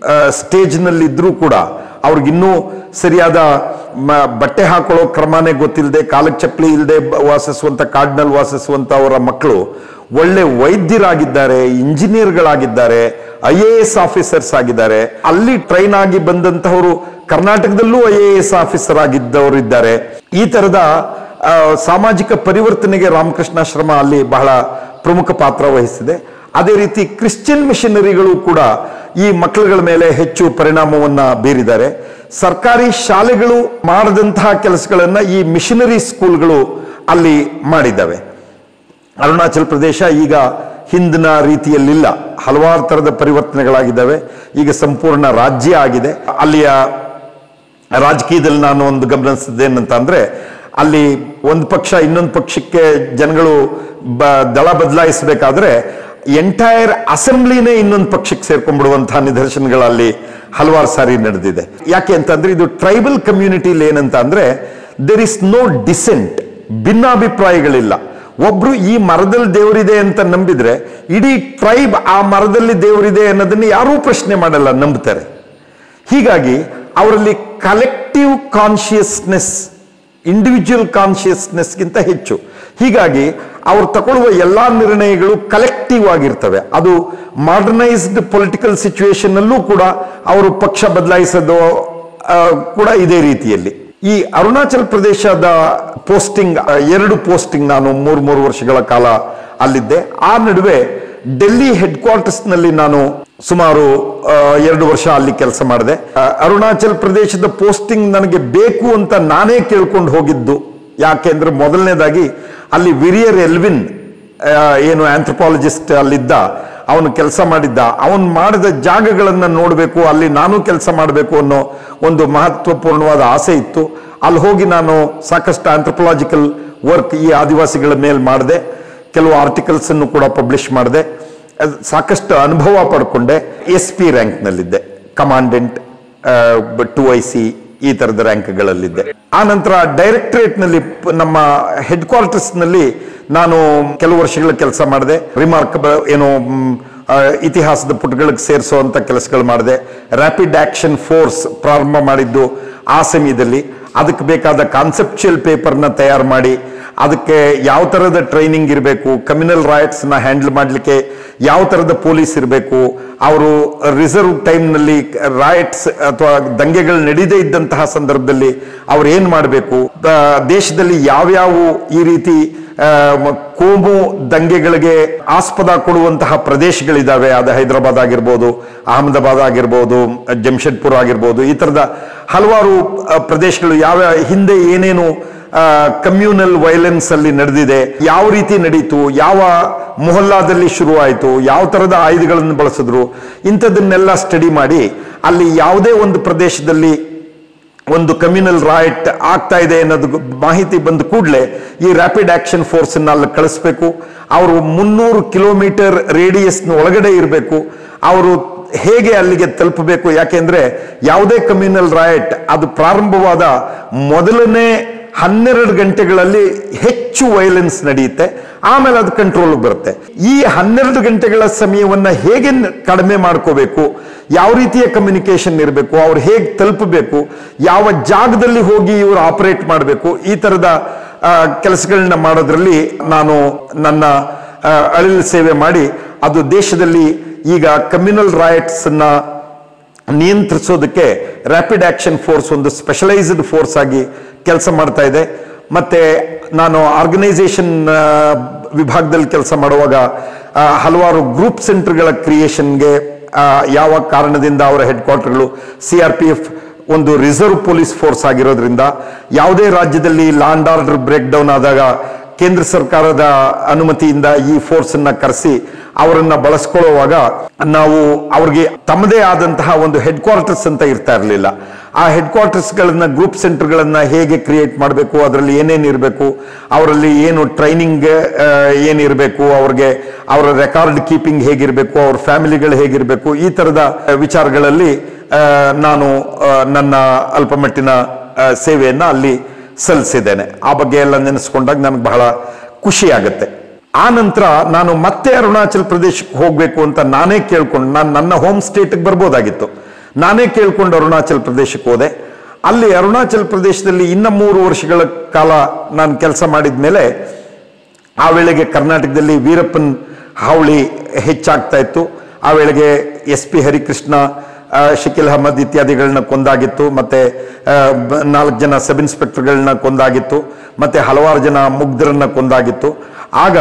ಸ್ಟೇಜ್ನಲ್ಲಿದ್ದರೂ ಕೂಡ ಅವ್ರಿಗಿನ್ನೂ ಸರಿಯಾದ ಮ- ಬಟ್ಟೆ ಹಾಕೊಳ್ಳೋ ಕ್ರಮನೇ ಗೊತ್ತಿಲ್ಲದೆ ಕಾಲಕ್ಕೆ ಚಪ್ಪಲಿ ಇಲ್ಲದೆ ವಾಸಿಸುವಂತ ಕಾಡಿನಲ್ಲಿ ವಾಸಿಸುವಂತ ಅವರ ಮಕ್ಕಳು ಒಳ್ಳೆ ವೈದ್ಯರಾಗಿದ್ದಾರೆ ಇಂಜಿನಿಯರ್ಗಳಾಗಿದ್ದಾರೆ ಐ ಎ ಎಸ್ ಆಫೀಸರ್ಸ್ ಆಗಿದ್ದಾರೆ ಅಲ್ಲಿ ಟ್ರೈನ್ ಆಗಿ ಬಂದಂತಹವರು ಕರ್ನಾಟಕದಲ್ಲೂ ಐ ಎ ಎಸ್ ಆಫೀಸರ್ ಆಗಿದ್ದವರು ಇದ್ದಾರೆ ಈ ತರದ ಆ, ಸಾಮಾಜಿಕ ಪರಿವರ್ತನೆಗೆ ರಾಮಕೃಷ್ಣಾಶ್ರಮ ಅಲ್ಲಿ ಬಹಳ ಪ್ರಮುಖ ಪಾತ್ರ ವಹಿಸಿದೆ ಅದೇ ರೀತಿ ಕ್ರಿಶ್ಚಿಯನ್ ಮಿಷನರಿಗಳು ಕೂಡ ಈ ಮಕ್ಕಳುಗಳ ಮೇಲೆ ಹೆಚ್ಚು ಪರಿಣಾಮವನ್ನ ಬೀರಿದ್ದಾರೆ ಸರ್ಕಾರಿ ಶಾಲೆಗಳು ಮಾಡದಂತಹ ಕೆಲಸಗಳನ್ನ ಈ ಮಿಷನರಿ ಸ್ಕೂಲ್ಗಳು ಅಲ್ಲಿ ಮಾಡಿದ್ದಾವೆ ಅರುಣಾಚಲ ಪ್ರದೇಶ ಈಗ ಹಿಂದಿನ ರೀತಿಯಲ್ಲಿಲ್ಲ ಹಲವಾರು ಥರದ ಪರಿವರ್ತನೆಗಳಾಗಿದ್ದಾವೆ ಈಗ ಸಂಪೂರ್ಣ ರಾಜ್ಯ ಆಗಿದೆ ಅಲ್ಲಿಯ ರಾಜಕೀಯದಲ್ಲಿ ನಾನು ಒಂದು ಗಮನಿಸಿದ್ದೇನಂತ ಅಂದ್ರೆ ಅಲ್ಲಿ ಒಂದು ಪಕ್ಷ ಇನ್ನೊಂದು ಪಕ್ಷಕ್ಕೆ ಜನಗಳು ಬ ದಳ ಬದಲಾಯಿಸಬೇಕಾದ್ರೆ ಎಂಟೈರ್ ಅಸೆಂಬ್ಲಿನೇ ಇನ್ನೊಂದು ಪಕ್ಷಕ್ಕೆ ಸೇರ್ಕೊಂಡ್ಬಿಡುವಂತಹ ನಿದರ್ಶನಗಳಲ್ಲಿ ಹಲವಾರು ಸಾರಿ ನಡೆದಿದೆ ಯಾಕೆ ಅಂತಂದ್ರೆ ಇದು ಟ್ರೈಬಲ್ ಕಮ್ಯುನಿಟಿಲಿ ಏನಂತ ಅಂದ್ರೆ ದೇರ್ ಇಸ್ ನೋ ಡಿಸೆಂಟ್ ಭಿನ್ನಾಭಿಪ್ರಾಯಗಳಿಲ್ಲ ಒಬ್ರು ಈ ಮರದಲ್ಲಿ ದೇವರಿದೆ ಅಂತ ನಂಬಿದ್ರೆ ಇಡೀ ಟ್ರೈಬ್ ಆ ಮರದಲ್ಲಿ ದೇವರಿದೆ ಅನ್ನೋದನ್ನ ಯಾರೂ ಪ್ರಶ್ನೆ ಮಾಡಲ್ಲ ನಂಬ್ತಾರೆ ಹೀಗಾಗಿ ಅವರಲ್ಲಿ ಕಲೆಕ್ಟಿವ್ ಕಾನ್ಶಿಯಸ್ನೆಸ್ ಇಂಡಿವಿಜುವಲ್ ಕಾನ್ಶಿಯಸ್ನೆಸ್ಗಿಂತ ಹೆಚ್ಚು ಹೀಗಾಗಿ ಅವ್ರು ತಗೊಳ್ಳುವ ಎಲ್ಲಾ ನಿರ್ಣಯಗಳು ಕಲೆಕ್ಟಿವ್ ಆಗಿರ್ತವೆ ಅದು ಮಾಡರ್ನೈಸ್ಡ್ ಪೊಲಿಟಿಕಲ್ ಸಿಚುವೇಶನ್ ಅಲ್ಲೂ ಕೂಡ ಅವರು ಪಕ್ಷ ಬದಲಾಯಿಸೋದು ಆ, ಕೂಡ ಇದೇ ರೀತಿಯಲ್ಲಿ ಈ ಅರುಣಾಚಲ ಪ್ರದೇಶದ ಪೋಸ್ಟಿಂಗ್ ಎರಡು ಪೋಸ್ಟಿಂಗ್ ನಾನು ಮೂರು ಮೂರು ವರ್ಷಗಳ ಕಾಲ ಅಲ್ಲಿದ್ದೆ ಆ ನಡುವೆ ಡೆಲ್ಲಿ ಹೆಡ್ ಕ್ವಾರ್ಟರ್ಸ್ ನಲ್ಲಿ ನಾನು ಸುಮಾರು ಆ, ಎರಡು ವರ್ಷ ಅಲ್ಲಿ ಕೆಲಸ ಮಾಡಿದೆ ಆ, ಅರುಣಾಚಲ ಪ್ರದೇಶದ ಪೋಸ್ಟಿಂಗ್ ನನಗೆ ಬೇಕು ಅಂತ ನಾನೇ ಕೇಳ್ಕೊಂಡು ಹೋಗಿದ್ದು ಯಾಕೆಂದ್ರೆ ಮೊದಲನೇದಾಗಿ ಅಲ್ಲಿ ವಿರಿಯರ್ ಎಲ್ವಿನ್ ಆ, ಏನು ಆಂಥ್ರಪಾಲಜಿಸ್ಟ್ ಅಲ್ಲಿದ್ದ ಅವನು ಕೆಲಸ ಮಾಡಿದ್ದ ಅವನು ಮಾಡಿದ ಜಾಗಗಳನ್ನು ನೋಡಬೇಕು ಅಲ್ಲಿ ನಾನು ಕೆಲಸ ಮಾಡಬೇಕು ಅನ್ನೋ ಒಂದು ಮಹತ್ವಪೂರ್ಣವಾದ ಆಸೆ ಇತ್ತು ಅಲ್ಲಿ ಹೋಗಿ ನಾನು ಸಾಕಷ್ಟು ಆಂಥ್ರಪಾಲಜಿಕಲ್ ವರ್ಕ್ ಈ ಆದಿವಾಸಿಗಳ ಮೇಲೆ ಮಾಡಿದೆ ಕೆಲವು ಆರ್ಟಿಕಲ್ಸ್ ಅನ್ನು ಕೂಡ ಪಬ್ಲಿಷ್ ಮಾಡಿದೆ ಅದ್ ಸಾಕಷ್ಟು ಅನುಭವ ಪಡ್ಕೊಂಡೆ ಎಸ್ ಪಿ ರ್ಯಾಂಕ್ನಲ್ಲಿದ್ದೆ ಕಮಾಂಡೆಂಟ್ ಟು ಐ ಸಿ ಈ ತರದ ರ್ಯಾಂಕ್ಗಳಲ್ಲಿದ್ದೆ ಆ ನಂತರ ಡೈರೆಕ್ಟರೇಟ್ ನಲ್ಲಿ ಪ- ನಮ್ಮ ಹೆಡ್ ಕ್ವಾರ್ಟರ್ಸ್ ನಲ್ಲಿ ನಾನು ಕೆಲವು ವರ್ಷಗಳ ಕೆಲಸ ಮಾಡಿದೆ ರಿಮಾರ್ಕಬಲ್ ಏನು ಮ್, ಆ, ಇತಿಹಾಸದ ಪುಟಗಳಿಗೆ ಸೇರಿಸುವಂತ ಕೆಲಸಗಳು ಮಾಡಿದೆ ರ್ಯಾಪಿಡ್ ಆಕ್ಷನ್ ಫೋರ್ಸ್ ಪ್ರಾರಂಭ ಮಾಡಿದ್ದು ಆ ಸಮಯದಲ್ಲಿ ಅದಕ್ಕೆ ಬೇಕಾದ ಕಾನ್ಸೆಪ್ಚುಯಲ್ ಪೇಪರ್ನ ತಯಾರು ಮಾಡಿ ಅದಕ್ಕೆ ಯಾವ ಥರದ ಟ್ರೈನಿಂಗ್ ಇರಬೇಕು ಕಮ್ಯುನಲ್ ರೈಟ್ಸ್ನ ಹ್ಯಾಂಡಲ್ ಮಾಡಲಿಕ್ಕೆ ಯಾವ ಥರದ ಪೊಲೀಸ್ ಇರಬೇಕು ಅವರು ರಿಸರ್ವ್ ಟೈಮ್ನಲ್ಲಿ ರಾಯಟ್ಸ್ ಅಥವಾ ದಂಗೆಗಳು ನಡೀದೇ ಇದ್ದಂತಹ ಸಂದರ್ಭದಲ್ಲಿ ಅವ್ರು ಏನು ಮಾಡಬೇಕು ದೇಶದಲ್ಲಿ ಯಾವ್ಯಾವ ಈ ರೀತಿ ಆ, ಮ- ಕೋಮು ದಂಗೆಗಳಿಗೆ ಆಸ್ಪದ ಕೊಡುವಂತಹ ಪ್ರದೇಶಗಳಿದ್ದಾವೆ ಅದು ಹೈದರಾಬಾದ್ ಆಗಿರ್ಬೋದು ಅಹಮದಾಬಾದ್ ಆಗಿರ್ಬೋದು ಜಮ್ಶೆಡ್ಪುರ ಆಗಿರ್ಬೋದು ಈ ಥರದ ಹಲವಾರು ಆ, ಪ್ರದೇಶಗಳು ಯಾವ ಹಿಂದೆ ಏನೇನು ಕಮ್ಯೂನಲ್ ವೈಲೆನ್ಸ್ ಅಲ್ಲಿ ನಡೆದಿದೆ ಯಾವ ರೀತಿ ನಡೀತು ಯಾವ ಮೊಹಲ್ಲಾದಲ್ಲಿ ಶುರುವಾಯಿತು ಯಾವ ಥರದ ಆಯುಧಗಳನ್ನು ಬಳಸಿದ್ರು ಇಂಥದನ್ನೆಲ್ಲ ಸ್ಟಡಿ ಮಾಡಿ ಅಲ್ಲಿ ಯಾವುದೇ ಒಂದು ಪ್ರದೇಶದಲ್ಲಿ ಒಂದು ಕಮ್ಯುನಲ್ ರಾಯಟ್ ಆಗ್ತಾ ಇದೆ ಅನ್ನೋದು ಗೊ- ಮಾಹಿತಿ ಬಂದ ಕೂಡಲೇ ಈ ರ್ಯಾಪಿಡ್ ಆಕ್ಷನ್ ಫೋರ್ಸ್ ಅಲ್ಲಿ ಕಳಿಸ್ಬೇಕು ಅವರು ಮುನ್ನೂರು ಕಿಲೋಮೀಟರ್ ರೇಡಿಯಸ್ನ ಒಳಗಡೆ ಇರಬೇಕು ಅವರು ಹೇಗೆ ಅಲ್ಲಿಗೆ ತಲುಪಬೇಕು ಯಾಕೆಂದ್ರೆ ಯಾವುದೇ ಕಮ್ಯುನಲ್ ರಾಯಟ್ ಅದು ಪ್ರಾರಂಭವಾದ ಮೊದಲನೇ ಹನ್ನೆರಡು ಗಂಟೆಗಳಲ್ಲಿ ಹೆಚ್ಚು ವೈಲೆನ್ಸ್ ನಡೆಯುತ್ತೆ ಆಮೇಲೆ ಅದು ಕಂಟ್ರೋಲ್ ಬರುತ್ತೆ ಈ ಹನ್ನೆರಡು ಗಂಟೆಗಳ ಸಮಯವನ್ನ ಹೇಗೆ ನ- ಕಡಿಮೆ ಮಾಡ್ಕೋಬೇಕು ಯಾವ ರೀತಿಯ ಕಮ್ಯುನಿಕೇಶನ್ ಇರಬೇಕು ಅವ್ರು ಹೇಗೆ ತಲುಪಬೇಕು ಯಾವ ಜಾಗದಲ್ಲಿ ಹೋಗಿ ಇವರು ಆಪರೇಟ್ ಮಾಡಬೇಕು ಈ ತರದ ಕೆಲಸಗಳನ್ನ ಮಾಡೋದ್ರಲ್ಲಿ ನಾನು ನನ್ನ ಆ, ಅಳಿಲು ಸೇವೆ ಮಾಡಿ ಅದು ದೇಶದಲ್ಲಿ ಈಗ ಕಮ್ಯುನಲ್ ರೈಟ್ಸ್ ಅನ್ನ ನಿಯಂತ್ರಿಸೋದಕ್ಕೆ ರ್ಯಾಪಿಡ್ ಆಕ್ಷನ್ ಫೋರ್ಸ್ ಒಂದು ಸ್ಪೆಷಲೈಸ್ಡ್ ಫೋರ್ಸ್ ಆಗಿ ಕೆಲಸ ಮಾಡ್ತಾ ಇದೆ ಮತ್ತೆ ನಾನು ಆರ್ಗನೈಸೇಷನ್ ವಿಭಾಗದಲ್ಲಿ ಕೆಲಸ ಮಾಡುವಾಗ ಆ, ಹಲವಾರು ಗ್ರೂಪ್ ಸೆಂಟರ್ಗಳ ಕ್ರಿಯೇಷನ್ಗೆ ಯಾವ ಕಾರಣದಿಂದ ಅವರ ಹೆಡ್ ಕ್ವಾರ್ಟರ್ಗಳು ಸಿ ಆರ್ ಪಿ ಎಫ್ ಒಂದು ರಿಸರ್ವ್ ಪೊಲೀಸ್ ಫೋರ್ಸ್ ಆಗಿರೋದ್ರಿಂದ ಯಾವುದೇ ರಾಜ್ಯದಲ್ಲಿ ಲಾಂಡ್ ಆರ್ಡರ್ ಬ್ರೇಕ್ ಡೌನ್ ಆದಾಗ ಕೇಂದ್ರ ಸರ್ಕಾರದ ಅನುಮತಿಯಿಂದ ಈ ಫೋರ್ಸ್ ಅನ್ನ ಕರೆಸಿ ಅವರನ್ನ ಬಳಸ್ಕೊಳ್ಳುವಾಗ ನಾವು ಅವ್ರಿಗೆ ತಮ್ಮದೇ ಆದಂತಹ ಒಂದು ಹೆಡ್ ಕ್ವಾರ್ಟರ್ಸ್ ಅಂತ ಇರ್ತಾ ಇರಲಿಲ್ಲ ಆ ಹೆಡ್ ಕ್ವಾರ್ಟರ್ಸ್ಗಳನ್ನ ಗ್ರೂಪ್ ಸೆಂಟರ್ಗಳನ್ನ ಹೇಗೆ ಕ್ರಿಯೇಟ್ ಮಾಡಬೇಕು ಅದರಲ್ಲಿ ಏನೇನು ಇರಬೇಕು ಅವರಲ್ಲಿ ಏನು ಟ್ರೈನಿಂಗ್ ಏನಿರಬೇಕು ಅವ್ರಿಗೆ ಅವರ ರೆಕಾರ್ಡ್ ಕೀಪಿಂಗ್ ಹೇಗಿರಬೇಕು ಅವ್ರ ಫ್ಯಾಮಿಲಿಗಳು ಹೇಗಿರಬೇಕು ಈ ತರದ ವಿಚಾರಗಳಲ್ಲಿ ಆ, ನಾನು ಆ, ನನ್ನ ಅಲ್ಪಮಟ್ಟಿನ ಆ, ಸೇವೆಯನ್ನ ಅಲ್ಲಿ ಸಲ್ಲಿಸಿದ್ದೇನೆ ಆ ಬಗ್ಗೆ ಎಲ್ಲ ನೆನೆಸ್ಕೊಂಡಾಗ ನನಗೆ ಬಹಳ ಖುಷಿ ಆಗುತ್ತೆ ಆ ನಂತರ ನಾನು ಮತ್ತೆ ಅರುಣಾಚಲ್ ಪ್ರದೇಶಕ್ಕೆ ಹೋಗಬೇಕು ಅಂತ ನಾನೇ ಕೇಳ್ಕೊಂಡು ನಾನು ನನ್ನ ಹೋಮ್ ಸ್ಟೇಟ್ಗೆ ಬರ್ಬೋದಾಗಿತ್ತು ನಾನೇ ಕೇಳ್ಕೊಂಡು ಅರುಣಾಚಲ್ ಪ್ರದೇಶಕ್ಕೆ ಹೋದೆ ಅಲ್ಲಿ ಅರುಣಾಚಲ್ ಪ್ರದೇಶದಲ್ಲಿ ಇನ್ನ ಮೂರು ವರ್ಷಗಳ ಕಾಲ ನಾನು ಕೆಲಸ ಮಾಡಿದ ಮೇಲೆ ಆ ವೇಳೆಗೆ ಕರ್ನಾಟಕದಲ್ಲಿ ವೀರಪ್ಪನ್ ಹಾವಳಿ ಹೆಚ್ಚಾಗ್ತಾ ಇತ್ತು ಆ ವೇಳೆಗೆ ಎಸ್ ಪಿ ಹರಿಕೃಷ್ಣ ಆ, ಶಕೀಲ್ ಅಹಮದ್ ಇತ್ಯಾದಿಗಳನ್ನ ಕೊಂದಾಗಿತ್ತು ಮತ್ತೆ ಆ, ಬ- ನಾಲ್ಕು ಜನ ಸಬ್ ಇನ್ಸ್ಪೆಕ್ಟರ್ಗಳನ್ನ ಕೊಂದಾಗಿತ್ತು ಮತ್ತೆ ಹಲವಾರು ಜನ ಮುಗ್ಧರನ್ನ ಕೊಂದಾಗಿತ್ತು ಆಗ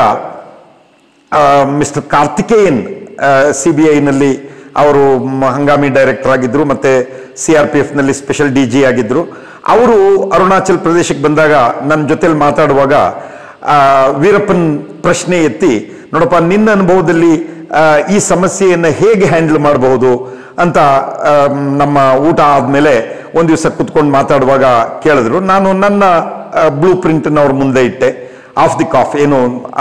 ಮಿಸ್ಟರ್ ಕಾರ್ತಿಕೇಯನ್ ಸಿ ಬಿ ಐನಲ್ಲಿ ಅವರು ಮ- ಹಂಗಾಮಿ ಡೈರೆಕ್ಟರ್ ಆಗಿದ್ರು ಮತ್ತೆ ಸಿ ಆರ್ ಪಿ ಎಫ್ನಲ್ಲಿ ಸ್ಪೆಷಲ್ ಡಿ ಜಿ ಆಗಿದ್ರು ಅವರು ಅರುಣಾಚಲ್ ಪ್ರದೇಶಕ್ಕೆ ಬಂದಾಗ ನನ್ನ ಜೊತೆಲಿ ಮಾತಾಡುವಾಗ ಆ, ವೀರಪ್ಪನ್ ಪ್ರಶ್ನೆ ಎತ್ತಿ ನೋಡಪ್ಪ ನಿನ್ನ ಅನುಭವದಲ್ಲಿ ಆ, ಈ ಸಮಸ್ಯೆಯನ್ನು ಹೇಗೆ ಹ್ಯಾಂಡಲ್ ಮಾಡಬಹುದು ಅಂತ ಆ, ನಮ್ಮ ಊಟ ಆದಮೇಲೆ ಒಂದು ದಿವಸ ಕುತ್ಕೊಂಡು ಮಾತಾಡುವಾಗ ಕೇಳಿದ್ರು ನಾನು ನನ್ನ ಬ್ಲೂ ಪ್ರಿಂಟನ್ನು ಅವ್ರ ಮುಂದೆ ಇಟ್ಟೆ ಆಫ್ ದಿ ಕಾಫ್ ಏನು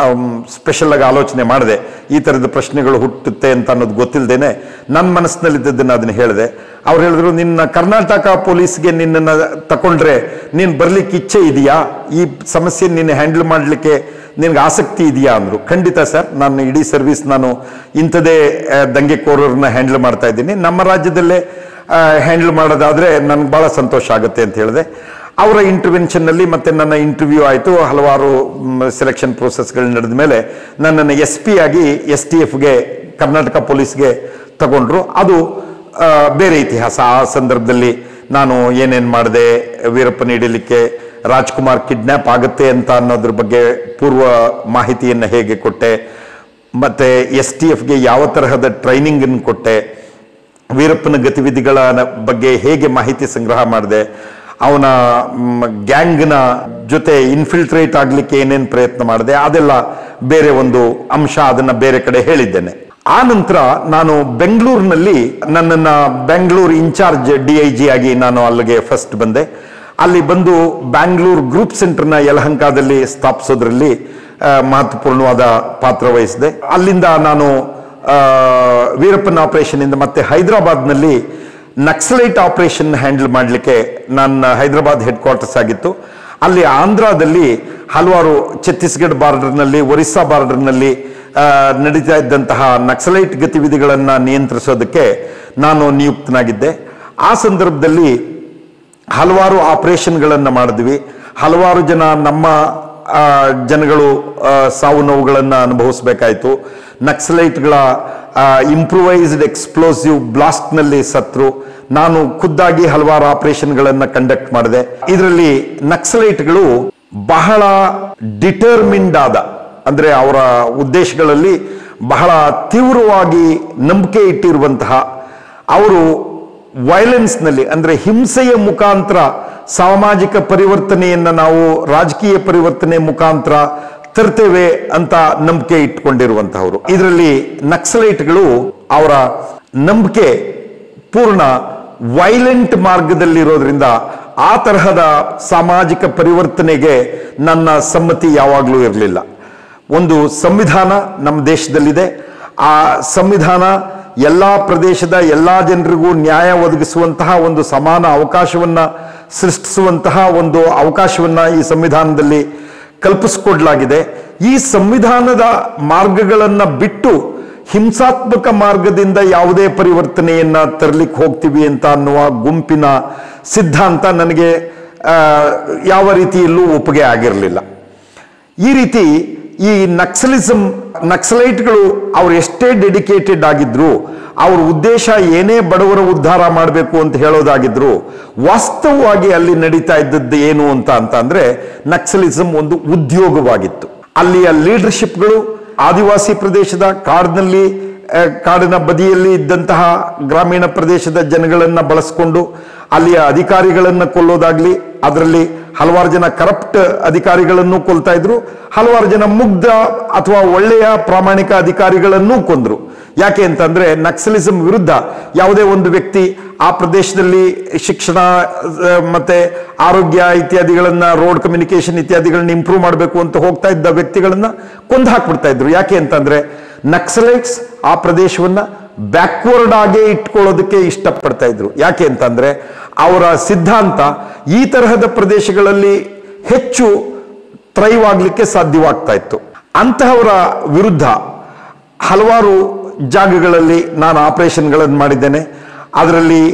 ಸ್ಪೆಷಲ್ ಆಗಿ ಆಲೋಚನೆ ಮಾಡಿದೆ ಈ ಥರದ ಪ್ರಶ್ನೆಗಳು ಹುಟ್ಟುತ್ತೆ ಅಂತ ಅನ್ನೋದು ಗೊತ್ತಿಲ್ಲದೇನೆ ನನ್ನ ಮನಸ್ಸಿನಲ್ಲಿದ್ದದ್ದನ್ನು ಅದನ್ನ ಹೇಳಿದೆ ಅವ್ರು ಹೇಳಿದ್ರು ನಿನ್ನ ಕರ್ನಾಟಕ ಪೊಲೀಸ್ಗೆ ನಿನ್ನನ್ನು ತಕೊಂಡ್ರೆ ನೀನು ಬರ್ಲಿಕ್ಕೆ ಇಚ್ಛೆ ಇದೆಯಾ ಈ ಸಮಸ್ಯೆ ನೀನು ಹ್ಯಾಂಡಲ್ ಮಾಡಲಿಕ್ಕೆ ನಿನಗೆ ಆಸಕ್ತಿ ಇದೆಯಾ ಅಂದರು ಖಂಡಿತ ಸರ್ ನಾನು ಇಡೀ ಸರ್ವಿಸ್ ನಾನು ಇಂಥದೇ ಆ, ದಂಗೆಕೋರರನ್ನ ಹ್ಯಾಂಡಲ್ ಮಾಡ್ತಾ ಇದ್ದೀನಿ ನಮ್ಮ ರಾಜ್ಯದಲ್ಲೇ ಹ್ಯಾಂಡಲ್ ಮಾಡೋದಾದ್ರೆ ನನಗೆ ಭಾಳ ಸಂತೋಷ ಆಗುತ್ತೆ ಅಂತ ಹೇಳಿದೆ ಅವರ ಇಂಟರ್ವೆನ್ಷನ್ನಲ್ಲಿ ಮತ್ತೆ ನನ್ನ ಇಂಟರ್ವ್ಯೂ ಆಯಿತು ಹಲವಾರು ಸೆಲೆಕ್ಷನ್ ಪ್ರೋಸೆಸ್ಗಳು ನಡೆದ ಮೇಲೆ ನನ್ನನ್ನು ಎಸ್ ಪಿ ಆಗಿ ಎಸ್ ಟಿ ಎಫ್ಗೆ ಕರ್ನಾಟಕ ಪೊಲೀಸ್ಗೆ ತಗೊಂಡ್ರು ಅದು ಆ, ಬೇರೆ ಇತಿಹಾಸ ಆ ಸಂದರ್ಭದಲ್ಲಿ ನಾನು ಏನೇನು ಮಾಡಿದೆ ವೀರಪ್ಪನ ಹಿಡಿಲಿಕ್ಕೆ ರಾಜ್ಕುಮಾರ್ ಕಿಡ್ನ್ಯಾಪ್ ಆಗುತ್ತೆ ಅಂತ ಅನ್ನೋದ್ರ ಬಗ್ಗೆ ಪೂರ್ವ ಮಾಹಿತಿಯನ್ನು ಹೇಗೆ ಕೊಟ್ಟೆ ಮತ್ತೆ ಎಸ್ ಟಿ ಎಫ್ಗೆ ಯಾವ ತರಹದ ಟ್ರೈನಿಂಗ್ ಅನ್ನು ಕೊಟ್ಟೆ ವೀರಪ್ಪನ ಗತಿವಿಧಿಗಳ ನ- ಬಗ್ಗೆ ಹೇಗೆ ಮಾಹಿತಿ ಸಂಗ್ರಹ ಮಾಡಿದೆ ಅವನ ಗ್ಯಾಂಗ್ನ ಜೊತೆ ಇನ್ಫಿಲ್ಟ್ರೇಟ್ ಆಗ್ಲಿಕ್ಕೆ ಏನೇನು ಪ್ರಯತ್ನ ಮಾಡಿದೆ ಅದೆಲ್ಲ ಬೇರೆ ಒಂದು ಅಂಶ ಅದನ್ನ ಬೇರೆ ಕಡೆ ಹೇಳಿದ್ದೇನೆ ಆ ನಂತರ ನಾನು ಬೆಂಗಳೂರಿನಲ್ಲಿ ನನ್ನನ್ನ Bengaluru in charge D I G ಆಗಿ ನಾನು ಅಲ್ಲಿಗೆ ಫಸ್ಟ್ ಬಂದೆ ಅಲ್ಲಿ ಬಂದು ಬ್ಯಾಂಗ್ಳೂರ್ ಗ್ರೂಪ್ ಸೆಂಟರ್ನ ಯಲಹಂಕದಲ್ಲಿ ಸ್ಥಾಪಿಸೋದ್ರಲ್ಲಿ ಆ, ಮಹತ್ವಪೂರ್ಣವಾದ ಪಾತ್ರ ವಹಿಸಿದೆ ಅಲ್ಲಿಂದ ನಾನು ಆ, ವೀರಪ್ಪನ್ ಆಪರೇಷನ್ ಇಂದ ಮತ್ತೆ ಹೈದರಾಬಾದ್ನಲ್ಲಿ ನಕ್ಸಲೈಟ್ ಆಪರೇಷನ್ ಹ್ಯಾಂಡಲ್ ಮಾಡಲಿಕ್ಕೆ ನನ್ನ ಹೈದರಾಬಾದ್ ಹೆಡ್ ಕ್ವಾರ್ಟರ್ಸ್ ಆಗಿತ್ತು ಅಲ್ಲಿ ಆಂಧ್ರದಲ್ಲಿ ಹಲವಾರು ಛತ್ತೀಸ್ಗಢ ಬಾರ್ಡರ್ನಲ್ಲಿ ಒರಿಸ್ಸಾ ಬಾರ್ಡರ್ನಲ್ಲಿ ಆ, ನಡೀತಾ ಇದ್ದಂತಹ ನಕ್ಸಲೈಟ್ ಗತಿವಿಧಿಗಳನ್ನು ನಿಯಂತ್ರಿಸೋದಕ್ಕೆ ನಾನು ನಿಯುಕ್ತನಾಗಿದ್ದೆ ಆ ಸಂದರ್ಭದಲ್ಲಿ ಹಲವಾರು ಆಪರೇಷನ್ಗಳನ್ನು ಮಾಡಿದ್ವಿ ಹಲವಾರು ಜನ ನಮ್ಮ ಆ, ಜನಗಳು ಆ, ಸಾವು ನೋವುಗಳನ್ನು ಅನುಭವಿಸ್ಬೇಕಾಯ್ತು ನಕ್ಸಲೈಟ್ಗಳ ಇಂಪ್ರೂವೈಸ್ಡ್ ಎಕ್ಸ್ಪ್ಲೋಸಿವ್ ಬ್ಲಾಸ್ಟ್ನಲ್ಲಿ ಸತ್ರು ನಾನು ಖುದ್ದಾಗಿ ಹಲವಾರು ಆಪರೇಷನ್ಗಳನ್ನು ಕಂಡಕ್ಟ್ ಮಾಡಿದೆ ಇದರಲ್ಲಿ ನಕ್ಸಲೈಟ್ಗಳು ಬಹಳ ಡಿಟರ್ಮಿಂಡ್ ಆದ ಅಂದ್ರೆ ಅವರ ಉದ್ದೇಶಗಳಲ್ಲಿ ಬಹಳ ತೀವ್ರವಾಗಿ ನಂಬಿಕೆ ಇಟ್ಟಿರುವಂತಹ ಅವರು ವೈಲೆನ್ಸ್ನಲ್ಲಿ ಅಂದ್ರೆ ಹಿಂಸೆಯ ಮುಖಾಂತರ ಸಾಮಾಜಿಕ ಪರಿವರ್ತನೆಯನ್ನ ನಾವು ರಾಜಕೀಯ ಪರಿವರ್ತನೆ ಮುಖಾಂತರ ತರ್ತೇವೆ ಅಂತ ನಂಬಿಕೆ ಇಟ್ಕೊಂಡಿರುವಂತಹವರು ಇದರಲ್ಲಿ ನಕ್ಸಲೈಟ್ಗಳು ಅವರ ನಂಬಿಕೆ ಪೂರ್ಣ ವೈಲೆಂಟ್ ಮಾರ್ಗದಲ್ಲಿರೋದ್ರಿಂದ ಆ ತರಹದ ಸಾಮಾಜಿಕ ಪರಿವರ್ತನೆಗೆ ನನ್ನ ಸಮ್ಮತಿ ಯಾವಾಗಲೂ ಇರಲಿಲ್ಲ ಒಂದು ಸಂವಿಧಾನ ನಮ್ಮ ದೇಶದಲ್ಲಿದೆ ಆ ಸಂವಿಧಾನ ಎಲ್ಲ ಪ್ರದೇಶದ ಎಲ್ಲ ಜನರಿಗೂ ನ್ಯಾಯ ಒದಗಿಸುವಂತಹ ಒಂದು ಸಮಾನ ಅವಕಾಶವನ್ನ ಸೃಷ್ಟಿಸುವಂತಹ ಒಂದು ಅವಕಾಶವನ್ನ ಈ ಸಂವಿಧಾನದಲ್ಲಿ ಕಲ್ಪಿಸಿಕೊಡ್ಲಾಗಿದೆ ಈ ಸಂವಿಧಾನದ ಮಾರ್ಗಗಳನ್ನ ಬಿಟ್ಟು ಹಿಂಸಾತ್ಮಕ ಮಾರ್ಗದಿಂದ ಯಾವುದೇ ಪರಿವರ್ತನೆಯನ್ನ ತರಲಿಕ್ಕೆ ಹೋಗ್ತೀವಿ ಅಂತ ಅನ್ನುವ ಗುಂಪಿನ ಸಿದ್ಧಾಂತ ನನಗೆ ಆ, ಯಾವ ರೀತಿಯಲ್ಲೂ ಒಪ್ಪಿಗೆ ಆಗಿರಲಿಲ್ಲ ಈ ರೀತಿ ಈ ನಕ್ಸಲಿಸಮ್ ನಕ್ಸಲೈಟ್ಗಳು ಅವ್ರು ಎಷ್ಟೇ ಡೆಡಿಕೇಟೆಡ್ ಆಗಿದ್ರು ಅವ್ರ ಉದ್ದೇಶ ಏನೇ ಬಡವರ ಉದ್ಧಾರ ಮಾಡಬೇಕು ಅಂತ ಹೇಳೋದಾಗಿದ್ರು ವಾಸ್ತವವಾಗಿ ಅಲ್ಲಿ ನಡೀತಾ ಇದ್ದದ್ದು ಏನು ಅಂತ ಅಂತ ಅಂದ್ರೆ ನಕ್ಸಲಿಸಮ್ ಒಂದು ಉದ್ಯೋಗವಾಗಿತ್ತು ಅಲ್ಲಿಯ ಲೀಡರ್ಶಿಪ್ಗಳು ಆದಿವಾಸಿ ಪ್ರದೇಶದ ಕಾಡಿನಲ್ಲಿ ಆ, ಕಾಡಿನ ಬದಿಯಲ್ಲಿ ಇದ್ದಂತಹ ಗ್ರಾಮೀಣ ಪ್ರದೇಶದ ಜನಗಳನ್ನ ಬಳಸಿಕೊಂಡು ಅಲ್ಲಿಯ ಅಧಿಕಾರಿಗಳನ್ನ ಕೊಲ್ಲೋದಾಗ್ಲಿ ಅದರಲ್ಲಿ ಹಲವಾರು ಜನ ಕರಪ್ಟ್ ಅಧಿಕಾರಿಗಳನ್ನು ಕೊಲ್ತಾ ಇದ್ರು ಹಲವಾರು ಜನ ಮುಗ್ಧ ಅಥವಾ ಒಳ್ಳೆಯ ಪ್ರಾಮಾಣಿಕ ಅಧಿಕಾರಿಗಳನ್ನೂ ಕೊಂದ್ರು ಯಾಕೆ ಅಂತಂದ್ರೆ ನಕ್ಸಲಿಸಂ ವಿರುದ್ಧ ಯಾವುದೇ ಒಂದು ವ್ಯಕ್ತಿ ಆ ಪ್ರದೇಶದಲ್ಲಿ ಶಿಕ್ಷಣ ಆ, ಮತ್ತೆ ಆರೋಗ್ಯ ಇತ್ಯಾದಿಗಳನ್ನ ರೋಡ್ ಕಮ್ಯುನಿಕೇಶನ್ ಇತ್ಯಾದಿಗಳನ್ನ ಇಂಪ್ರೂವ್ ಮಾಡಬೇಕು ಅಂತ ಹೋಗ್ತಾ ಇದ್ದ ವ್ಯಕ್ತಿಗಳನ್ನ ಕೊಂದು ಹಾಕ್ಬಿಡ್ತಾ ಇದ್ರು ಯಾಕೆ ಅಂತಂದ್ರೆ ನಕ್ಸಲೈಟ್ಸ್ ಆ ಪ್ರದೇಶವನ್ನ ಬ್ಯಾಕ್ವರ್ಡ್ ಆಗೇ ಇಟ್ಕೊಳ್ಳೋದಕ್ಕೆ ಇಷ್ಟಪಡ್ತಾ ಇದ್ರು ಯಾಕೆ ಅಂತಂದ್ರೆ ಅವರ ಸಿದ್ಧಾಂತ ಈ ತರಹದ ಪ್ರದೇಶಗಳಲ್ಲಿ ಹೆಚ್ಚು ಥ್ರೈವ್ ಆಗ್ಲಿಕ್ಕೆ ಸಾಧ್ಯವಾಗ್ತಾ ಇತ್ತು ಅಂತಹವರ ವಿರುದ್ಧ ಹಲವಾರು ಜಾಗಗಳಲ್ಲಿ ನಾನು ಆಪರೇಷನ್ಗಳನ್ನು ಮಾಡಿದ್ದೇನೆ ಅದರಲ್ಲಿ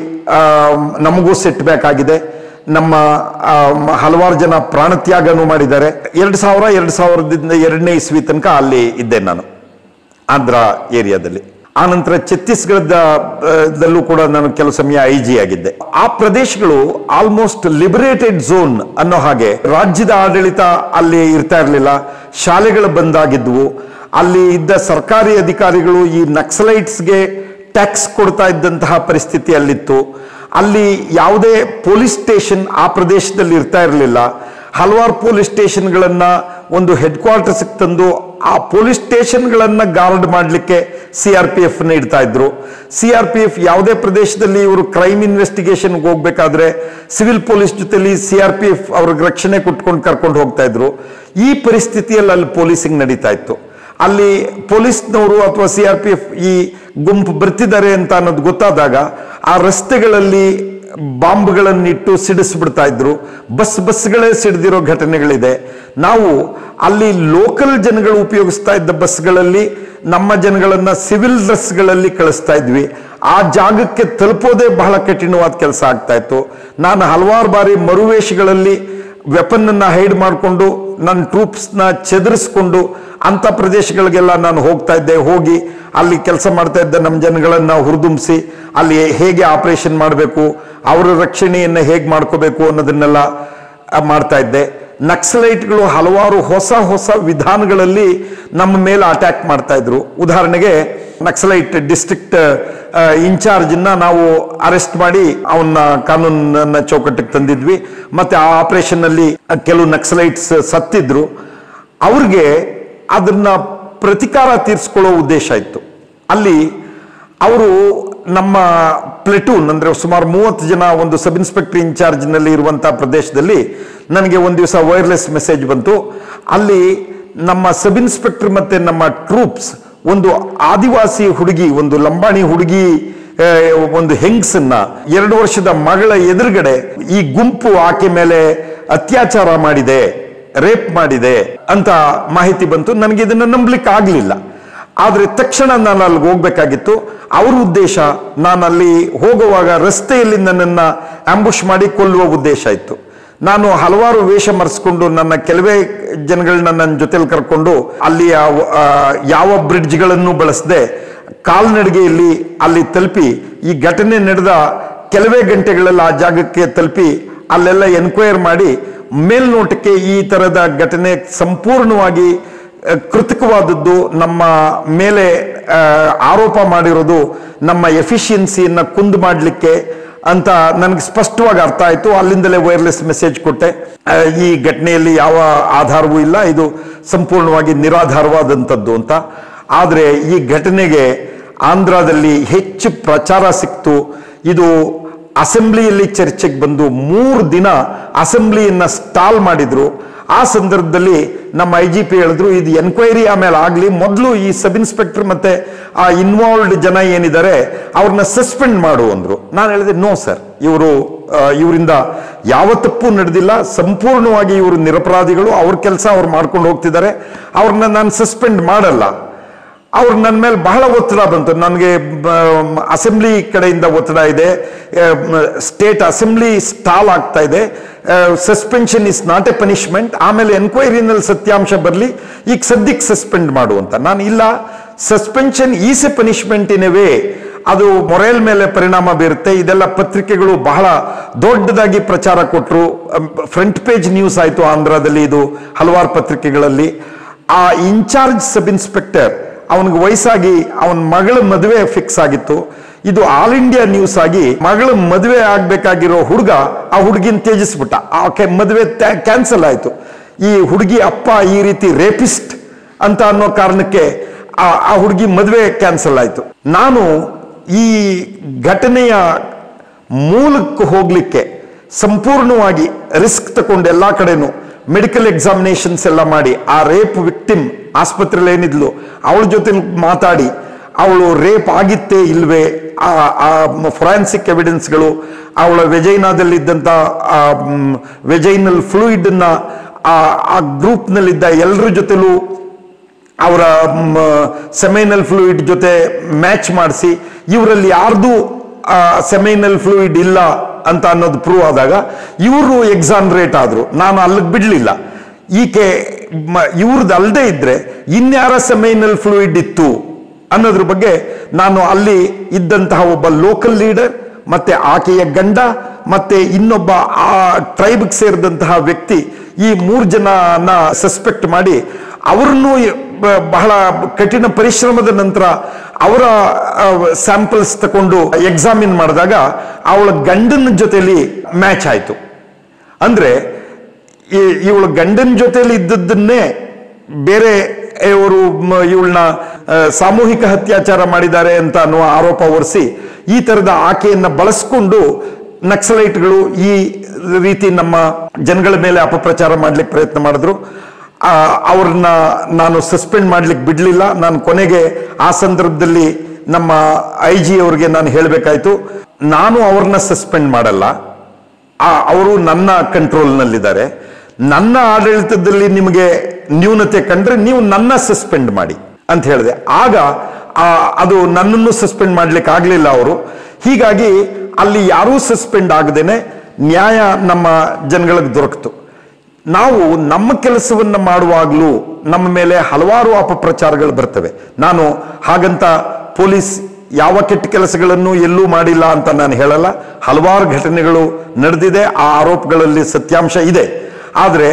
ನಮಗೂ ಸಿಟ್ಟಬೇಕಾಗಿದೆ ನಮ್ಮ ಆ, ಮ- ಹಲವಾರು ಜನ ಪ್ರಾಣತ್ಯಾಗನೂ ಮಾಡಿದ್ದಾರೆ ಎರಡು ಸಾವಿರ ಎರಡು ಸಾವಿರದಿಂದ ಎರಡನೇ ಇಸ್ವಿ ತನಕ ಅಲ್ಲಿ ಇದ್ದೆ ನಾನು ಆಂಧ್ರ ಏರಿಯಾದಲ್ಲಿ ಆನಂತರ ಛತ್ತೀಸ್ಗಢದ ಆ, ದಲ್ಲೂ ಕೂಡ ನಾನು ಕೆಲವು ಸಮಯ ಐ ಜಿ ಆಗಿದ್ದೆ ಆ ಪ್ರದೇಶಗಳು ಆಲ್ಮೋಸ್ಟ್ ಲಿಬರೇಟೆಡ್ ಝೋನ್ ಅನ್ನೋ ಹಾಗೆ ರಾಜ್ಯದ ಆಡಳಿತ ಅಲ್ಲಿ ಇರ್ತಾ ಇರಲಿಲ್ಲ ಶಾಲೆಗಳು ಬಂದಾಗಿದ್ವು ಅಲ್ಲಿ ಇದ್ದ ಸರ್ಕಾರಿ ಅಧಿಕಾರಿಗಳು ಈ ನಕ್ಸಲೈಟ್ಸ್ಗೆ ಟ್ಯಾಕ್ಸ್ ಕೊಡ್ತಾ ಇದ್ದಂತಹ ಪರಿಸ್ಥಿತಿ ಅಲ್ಲಿತ್ತು ಅಲ್ಲಿ ಯಾವುದೇ ಪೊಲೀಸ್ ಸ್ಟೇಷನ್ ಆ ಪ್ರದೇಶದಲ್ಲಿ ಇರ್ತಾ ಇರಲಿಲ್ಲ ಹಲವಾರು ಪೊಲೀಸ್ ಸ್ಟೇಷನ್ಗಳನ್ನ ಒಂದು ಹೆಡ್ ಕ್ವಾರ್ಟರ್ಸ್ ತಂದು ಆ ಪೊಲೀಸ್ ಸ್ಟೇಷನ್ಗಳನ್ನ ಗಾರ್ಡ್ ಮಾಡಲಿಕ್ಕೆ ಸಿ ಆರ್ ಪಿ ಎಫ್ ಇಡ್ತಾ ಇದ್ರು ಸಿ ಆರ್ ಪಿ ಎಫ್ ಯಾವುದೇ ಪ್ರದೇಶದಲ್ಲಿ ಇವರು ಕ್ರೈಮ್ ಇನ್ವೆಸ್ಟಿಗೇಷನ್ಗೆ ಹೋಗ್ಬೇಕಾದ್ರೆ ಸಿವಿಲ್ ಪೊಲೀಸ್ ಜೊತೆಲಿ ಸಿ ಆರ್ ಪಿ ಎಫ್ ಅವ್ರಿಗೆ ರಕ್ಷಣೆ ಕೊಟ್ಕೊಂಡು ಕರ್ಕೊಂಡು ಹೋಗ್ತಾ ಇದ್ರು ಈ ಪರಿಸ್ಥಿತಿಯಲ್ಲಿ ಅಲ್ಲಿ ಪೊಲೀಸಿಂಗ್ ನಡೀತಾ ಇತ್ತು ಅಲ್ಲಿ ಪೊಲೀಸ್ನವರು ಅಥವಾ ಸಿ ಆರ್ ಪಿ ಎಫ್ ಈ ಗುಂಪು ಬರ್ತಿದ್ದಾರೆ ಅಂತ ಅನ್ನೋದು ಗೊತ್ತಾದಾಗ ಆ ರಸ್ತೆಗಳಲ್ಲಿ ಬಾಂಬ್ಗಳನ್ನಿಟ್ಟು ಸಿಡಿಸ್ಬಿಡ್ತಾ ಇದ್ರು ಬಸ್ ಬಸ್ಗಳೇ ಸಿಡಿದಿರೋ ಘಟನೆಗಳಿದೆ ನಾವು ಅಲ್ಲಿ ಲೋಕಲ್ ಜನಗಳು ಉಪಯೋಗಿಸ್ತಾ ಇದ್ದ ಬಸ್ಗಳಲ್ಲಿ ನಮ್ಮ ಜನಗಳನ್ನ ಸಿವಿಲ್ ಡ್ರೆಸ್ಗಳಲ್ಲಿ ಕಳಿಸ್ತಾ ಇದ್ವಿ ಆ ಜಾಗಕ್ಕೆ ತಲುಪೋದೇ ಬಹಳ ಕಠಿಣವಾದ ಕೆಲಸ ಆಗ್ತಾ ಇತ್ತು ನಾನು ಹಲವಾರು ಬಾರಿ ಮರುವೇಷಗಳಲ್ಲಿ ವೆಪನ್ ಅನ್ನ ಹೈಡ್ ಮಾಡಿಕೊಂಡು ನನ್ನ ಟ್ರೂಪ್ಸ್ನ ಚೆದರಿಸ್ಕೊಂಡು ಅಂತ ಪ್ರದೇಶಗಳಿಗೆಲ್ಲ ನಾನು ಹೋಗ್ತಾ ಇದ್ದೆ ಹೋಗಿ ಅಲ್ಲಿ ಕೆಲಸ ಮಾಡ್ತಾ ಇದ್ದ ನಮ್ಮ ಜನಗಳನ್ನ ಹುರಿದುಂಬಿಸಿ ಅಲ್ಲಿ ಹೇಗೆ ಆಪರೇಷನ್ ಮಾಡಬೇಕು ಅವರ ರಕ್ಷಣೆಯನ್ನು ಹೇಗೆ ಮಾಡ್ಕೋಬೇಕು ಅನ್ನೋದನ್ನೆಲ್ಲ ಆ, ಮಾಡ್ತಾ ಇದ್ದೆ ನಕ್ಸಲೈಟ್ಗಳು ಹಲವಾರು ಹೊಸ ಹೊಸ ವಿಧಾನಗಳಲ್ಲಿ ನಮ್ಮ ಮೇಲೆ ಅಟ್ಯಾಕ್ ಮಾಡ್ತಾ ಇದ್ರು ಉದಾಹರಣೆಗೆ ನಕ್ಸಲೈಟ್ ಡಿಸ್ಟ್ರಿಕ್ಟ್ ಇನ್ಚಾರ್ಜ್ನ ನಾವು ಅರೆಸ್ಟ್ ಮಾಡಿ ಅವನ್ನ ಕಾನೂನನ್ನ ಚೌಕಟ್ಟಿಗೆ ತಂದಿದ್ವಿ ಮತ್ತೆ ಆ ಆಪರೇಷನ್ ಅಲ್ಲಿ ಕೆಲವು ನಕ್ಸಲೈಟ್ಸ್ ಸತ್ತಿದ್ರು ಅವ್ರಿಗೆ ಅದನ್ನ ಪ್ರತಿಕಾರ ತೀರಿಸ್ಕೊಳ್ಳೋ ಉದ್ದೇಶ ಇತ್ತು ಅಲ್ಲಿ ಅವರು ನಮ್ಮ ಪ್ಲೆಟೂನ್ ಅಂದ್ರೆ ಸುಮಾರು ಮೂವತ್ತು ಜನ ಒಂದು ಸಬ್ ಇನ್ಸ್ಪೆಕ್ಟರ್ ಇನ್ಚಾರ್ಜ್ನಲ್ಲಿ ಇರುವಂತಹ ಪ್ರದೇಶದಲ್ಲಿ ನನಗೆ ಒಂದು ದಿವಸ ವೈರ್ಲೆಸ್ ಮೆಸೇಜ್ ಬಂತು ಅಲ್ಲಿ ನಮ್ಮ ಸಬ್ ಇನ್ಸ್ಪೆಕ್ಟರ್ ಮತ್ತೆ ನಮ್ಮ ಟ್ರೂಪ್ಸ್ ಒಂದು ಆದಿವಾಸಿ ಹುಡುಗಿ ಒಂದು ಲಂಬಾಣಿ ಹುಡುಗಿ ಆ, ಒಂದು ಹೆಂಗಸನ್ನ ಎರಡು ವರ್ಷದ ಮಗಳ ಎದುರುಗಡೆ ಈ ಗುಂಪು ಆಕೆ ಮೇಲೆ ಅತ್ಯಾಚಾರ ಮಾಡಿದೆ ರೇಪ್ ಮಾಡಿದೆ ಅಂತ ಮಾಹಿತಿ ಬಂತು ನನಗೆ ಇದನ್ನ ನಂಬಲಿಕ್ಕೆ ಆಗ್ಲಿಲ್ಲ ಆದ್ರೆ ತಕ್ಷಣ ನಾನು ಅಲ್ಲಿಗೆ ಹೋಗ್ಬೇಕಾಗಿತ್ತು ಅವ್ರ ಉದ್ದೇಶ ನಾನು ಅಲ್ಲಿ ಹೋಗುವಾಗ ರಸ್ತೆಯಲ್ಲಿ ನನ್ನನ್ನ ಆಂಬುಷ್ ಮಾಡಿ ಕೊಲ್ಲುವ ಉದ್ದೇಶ ಇತ್ತು ನಾನು ಹಲವಾರು ವೇಷ ಮರೆಸ್ಕೊಂಡು ನನ್ನ ಕೆಲವೇ ಜನಗಳನ್ನ ನನ್ನ ಜೊತೆಲಿ ಕರ್ಕೊಂಡು ಅಲ್ಲಿ ಯಾವ ಬ್ರಿಡ್ಜ್ಗಳನ್ನು ಬಳಸದೆ ಕಾಲ್ನಡಿಗೆಯಲ್ಲಿ ಅಲ್ಲಿ ತಲುಪಿ ಈ ಘಟನೆ ನಡೆದ ಕೆಲವೇ ಗಂಟೆಗಳಲ್ಲಿ ಆ ಜಾಗಕ್ಕೆ ತಲುಪಿ ಅಲ್ಲೆಲ್ಲ ಎನ್ಕ್ವೈರ್ ಮಾಡಿ ಮೇಲ್ನೋಟಕ್ಕೆ ಈ ತರದ ಘಟನೆ ಸಂಪೂರ್ಣವಾಗಿ ಆ, ಕೃತಕವಾದದ್ದು ನಮ್ಮ ಮೇಲೆ ಆ, ಆರೋಪ ಮಾಡಿರೋದು ನಮ್ಮ ಎಫಿಷಿಯನ್ಸಿಯನ್ನ ಕುಂದು ಮಾಡಲಿಕ್ಕೆ ಅಂತ ನನಗೆ ಸ್ಪಷ್ಟವಾಗಿ ಅರ್ಥ ಆಯ್ತು ಅಲ್ಲಿಂದಲೇ ವೈರ್ಲೆಸ್ ಮೆಸೇಜ್ ಕೊಟ್ಟೆ ಆ, ಈ ಘಟನೆಯಲ್ಲಿ ಯಾವ ಆಧಾರವೂ ಇಲ್ಲ ಇದು ಸಂಪೂರ್ಣವಾಗಿ ನಿರಾಧಾರವಾದಂಥದ್ದು ಅಂತ ಆದರೆ ಈ ಘಟನೆಗೆ ಆಂಧ್ರದಲ್ಲಿ ಹೆಚ್ಚು ಪ್ರಚಾರ ಸಿಕ್ತು ಇದು ಅಸೆಂಬ್ಲಿಯಲ್ಲಿ ಚರ್ಚೆಗೆ ಬಂದು ಮೂರು ದಿನ ಅಸೆಂಬ್ಲಿಯನ್ನ ಸ್ಟಾಲ್ ಮಾಡಿದ್ರು ಆ ಸಂದರ್ಭದಲ್ಲಿ ನಮ್ಮ ಐ ಜಿ ಪಿ ಹೇಳಿದ್ರು ಇದು ಎನ್ಕ್ವೈರಿ ಆಮೇಲೆ ಆಗಲಿ ಮೊದಲು ಈ ಸಬ್ ಇನ್ಸ್ಪೆಕ್ಟರ್ ಮತ್ತೆ ಆ ಇನ್ವಾಲ್ವ್ಡ್ ಜನ ಏನಿದ್ದಾರೆ ಅವ್ರನ್ನ ಸಸ್ಪೆಂಡ್ ಮಾಡು ಅಂದ್ರು ನಾನು ಹೇಳಿದೆ ನೋ ಸರ್ ಇವರು ಇವರಿಂದ ಯಾವ ತಪ್ಪು ನಡೆದಿಲ್ಲ ಸಂಪೂರ್ಣವಾಗಿ ಇವರು ನಿರಪರಾಧಿಗಳು ಅವ್ರ ಕೆಲಸ ಅವ್ರು ಮಾಡ್ಕೊಂಡು ಹೋಗ್ತಿದ್ದಾರೆ ಅವ್ರನ್ನ ನಾನು ಸಸ್ಪೆಂಡ್ ಮಾಡಲ್ಲ ಅವ್ರು ನನ್ನ ಮೇಲೆ ಬಹಳ ಒತ್ತಡ ಬಂತು ನನಗೆ ಅಸೆಂಬ್ಲಿ ಕಡೆಯಿಂದ ಒತ್ತಡ ಇದೆ ಸ್ಟೇಟ್ ಅಸೆಂಬ್ಲಿ ಸ್ಟಾಲ್ ಆಗ್ತಾ ಇದೆ suspension is not a punishment ಆಮೇಲೆ ಎನ್ಕ್ವೈರಿನಲ್ಲಿ ಸತ್ಯಾಂಶ ಬರಲಿ ಈಗ ಸದ್ಯಕ್ಕೆ ಸಸ್ಪೆಂಡ್ ಮಾಡು ಅಂತ ನಾನು ಇಲ್ಲ suspension is a punishment in a way ಅದು ಮೊರೇಲ್ ಮೇಲೆ ಪರಿಣಾಮ ಬೀರುತ್ತೆ ಇದೆಲ್ಲ ಪತ್ರಿಕೆಗಳು ಬಹಳ ದೊಡ್ಡದಾಗಿ ಪ್ರಚಾರ ಕೊಟ್ಟರು ಫ್ರಂಟ್ ಪೇಜ್ ನ್ಯೂಸ್ ಆಯಿತು ಆಂಧ್ರದಲ್ಲಿ ಇದು ಹಲವಾರು ಪತ್ರಿಕೆಗಳಲ್ಲಿ ಆ ಇನ್ಚಾರ್ಜ್ ಸಬ್ ಇನ್ಸ್ಪೆಕ್ಟರ್ ಅವನಿಗೆ ವಯಸ್ಸಾಗಿ ಅವನ ಮಗಳ ಮದುವೆ ಫಿಕ್ಸ್ ಆಗಿತ್ತು ಇದು ಆಲ್ ಇಂಡಿಯಾ ನ್ಯೂಸ್ ಆಗಿ ಮಗಳ ಮದುವೆ ಆಗ್ಬೇಕಾಗಿರೋ ಹುಡುಗ ಆ ಹುಡುಗಿನ ತ್ಯಜಿಸ್ಬಿಟ್ಟ ಆಕೆ ಮದುವೆ ಕ್ಯಾನ್ಸಲ್ ಆಯ್ತು ಈ ಹುಡುಗಿ ಅಪ್ಪ ಈ ರೀತಿ ರೇಪಿಸ್ಟ್ ಅಂತ ಅನ್ನೋ ಕಾರಣಕ್ಕೆ ಆ ಆ ಹುಡುಗಿ ಮದುವೆ ಕ್ಯಾನ್ಸಲ್ ಆಯ್ತು ನಾನು ಈ ಘಟನೆಯ ಮೂಲಕ್ಕೆ ಹೋಗ್ಲಿಕ್ಕೆ ಸಂಪೂರ್ಣವಾಗಿ ರಿಸ್ಕ್ ತಗೊಂಡು ಎಲ್ಲಾ ಕಡೆನೂ ಮೆಡಿಕಲ್ ಎಕ್ಸಾಮಿನೇಷನ್ಸ್ ಎಲ್ಲ ಮಾಡಿ ಆ ರೇಪ್ ವಿಕ್ಟಿಮ್ ಆಸ್ಪತ್ರೆಯಲ್ಲಿ ಏನಿದ್ಲು ಅವಳ ಜೊತೆ ಮಾತಾಡಿ ಅವಳು ರೇಪ್ ಆಗಿತ್ತೇ ಇಲ್ವೇ ಆ ಫೊರೆನ್ಸಿಕ್ ಎವಿಡೆನ್ಸ್ಗಳು ಅವಳ ವೆಜೈನಾದಲ್ಲಿದ್ದಂಥ ವೆಜೈನಲ್ ಫ್ಲೂಯಿಡನ್ನ ಆ ಗ್ರೂಪ್ನಲ್ಲಿದ್ದ ಎಲ್ಲರ ಜೊತೆಲೂ ಅವರ ಸೆಮೈನಲ್ ಫ್ಲೂಯಿಡ್ ಜೊತೆ ಮ್ಯಾಚ್ ಮಾಡಿಸಿ ಇವರಲ್ಲಿ ಯಾರ್ದು ಸೆಮೈನಲ್ ಫ್ಲೂಯಿಡ್ ಇಲ್ಲ ಅಂತ ಅನ್ನೋದು ಪ್ರೂವ್ ಆದಾಗ ಇವರು ಎಕ್ಸಾನ್ರೇಟ್ ಆದ್ರು ನಾನು ಅಲ್ಲಿಗೆ ಬಿಡ್ಲಿಲ್ಲ ಈಕೆ ಇವ್ರದ್ದು ಅಲ್ಲದೆ ಇದ್ರೆ ಇನ್ಯಾರ ಸೆಮೈನಲ್ ಫ್ಲೂಯಿಡ್ ಇತ್ತು ಅನ್ನೋದ್ರ ಬಗ್ಗೆ ನಾನು ಅಲ್ಲಿ ಇದ್ದಂತಹ ಒಬ್ಬ ಲೋಕಲ್ ಲೀಡರ್ ಮತ್ತೆ ಆಕೆಯ ಗಂಡ ಮತ್ತೆ ಇನ್ನೊಬ್ಬ ಆ ಟ್ರೈಬ್ಗೆ ಸೇರಿದಂತಹ ವ್ಯಕ್ತಿ ಈ ಮೂರು ಜನನ ಸಸ್ಪೆಕ್ಟ್ ಮಾಡಿ ಅವರನ್ನು ಬ- ಬಹಳ ಕಠಿಣ ಪರಿಶ್ರಮದ ನಂತರ ಅವರ ಸ್ಯಾಂಪಲ್ಸ್ ತಕೊಂಡು ಎಕ್ಸಾಮಿನ್ ಮಾಡಿದಾಗ ಅವಳ ಗಂಡನ ಜೊತೆಲಿ ಮ್ಯಾಚ್ ಆಯಿತು ಅಂದ್ರೆ ಈ- ಇವಳ ಗಂಡನ ಜೊತೆಲಿ ಇದ್ದದ್ದನ್ನೇ ಬೇರೆ ಇವರು ಇವಳನ್ನ ಸಾಮೂಹಿಕ ಅತ್ಯಾಚಾರ ಮಾಡಿದ್ದಾರೆ ಅಂತ ಅನ್ನುವ ಆರೋಪ ಹೊರಿಸಿ ಈ ತರದ ಆಕೆಯನ್ನ ಬಳಸ್ಕೊಂಡು ನಕ್ಸಲೈಟ್ಗಳು ಈ ರೀತಿ ನಮ್ಮ ಜನಗಳ ಮೇಲೆ ಅಪಪ್ರಚಾರ ಮಾಡ್ಲಿಕ್ಕೆ ಪ್ರಯತ್ನ ಮಾಡಿದ್ರು ಆ, ಅವ್ರನ್ನ ನಾನು ಸಸ್ಪೆಂಡ್ ಮಾಡ್ಲಿಕ್ಕೆ ಬಿಡ್ಲಿಲ್ಲ ನಾನು ಕೊನೆಗೆ ಆ ಸಂದರ್ಭದಲ್ಲಿ ನಮ್ಮ ಐ ಜಿ ಅವ್ರಿಗೆ ನಾನು ಹೇಳಬೇಕಾಯ್ತು ನಾನು ಅವ್ರನ್ನ ಸಸ್ಪೆಂಡ್ ಮಾಡಲ್ಲ ಆ- ಅವರು ನನ್ನ ಕಂಟ್ರೋಲ್ನಲ್ಲಿದ್ದಾರೆ ನನ್ನ ಆಡಳಿತದಲ್ಲಿ ನಿಮಗೆ ನ್ಯೂನತೆ ಕಂಡ್ರೆ ನೀವು ನನ್ನ ಸಸ್ಪೆಂಡ್ ಮಾಡಿ ಅಂತ ಹೇಳಿದೆ ಆಗ ಆ, ಅದು ನನ್ನನ್ನು ಸಸ್ಪೆಂಡ್ ಮಾಡ್ಲಿಕ್ಕೆ ಆಗ್ಲಿಲ್ಲ ಅವರು ಹೀಗಾಗಿ ಅಲ್ಲಿ ಯಾರೂ ಸಸ್ಪೆಂಡ್ ಆಗದೇನೆ ನ್ಯಾಯ ನಮ್ಮ ಜನಗಳಿಗೆ ದೊರಕಿತು ನಾವು ನಮ್ಮ ಕೆಲಸವನ್ನ ಮಾಡುವಾಗಲೂ ನಮ್ಮ ಮೇಲೆ ಹಲವಾರು ಅಪಪ್ರಚಾರಗಳು ಬರ್ತವೆ ನಾನು ಹಾಗಂತ ಪೊಲೀಸ್ ಯಾವ ಕೆಟ್ಟ ಕೆಲಸಗಳನ್ನು ಎಲ್ಲೂ ಮಾಡಿಲ್ಲ ಅಂತ ನಾನು ಹೇಳಲ್ಲ ಹಲವಾರು ಘಟನೆಗಳು ನಡೆದಿದೆ ಆ ಆರೋಪಗಳಲ್ಲಿ ಸತ್ಯಾಂಶ ಇದೆ ಆದರೆ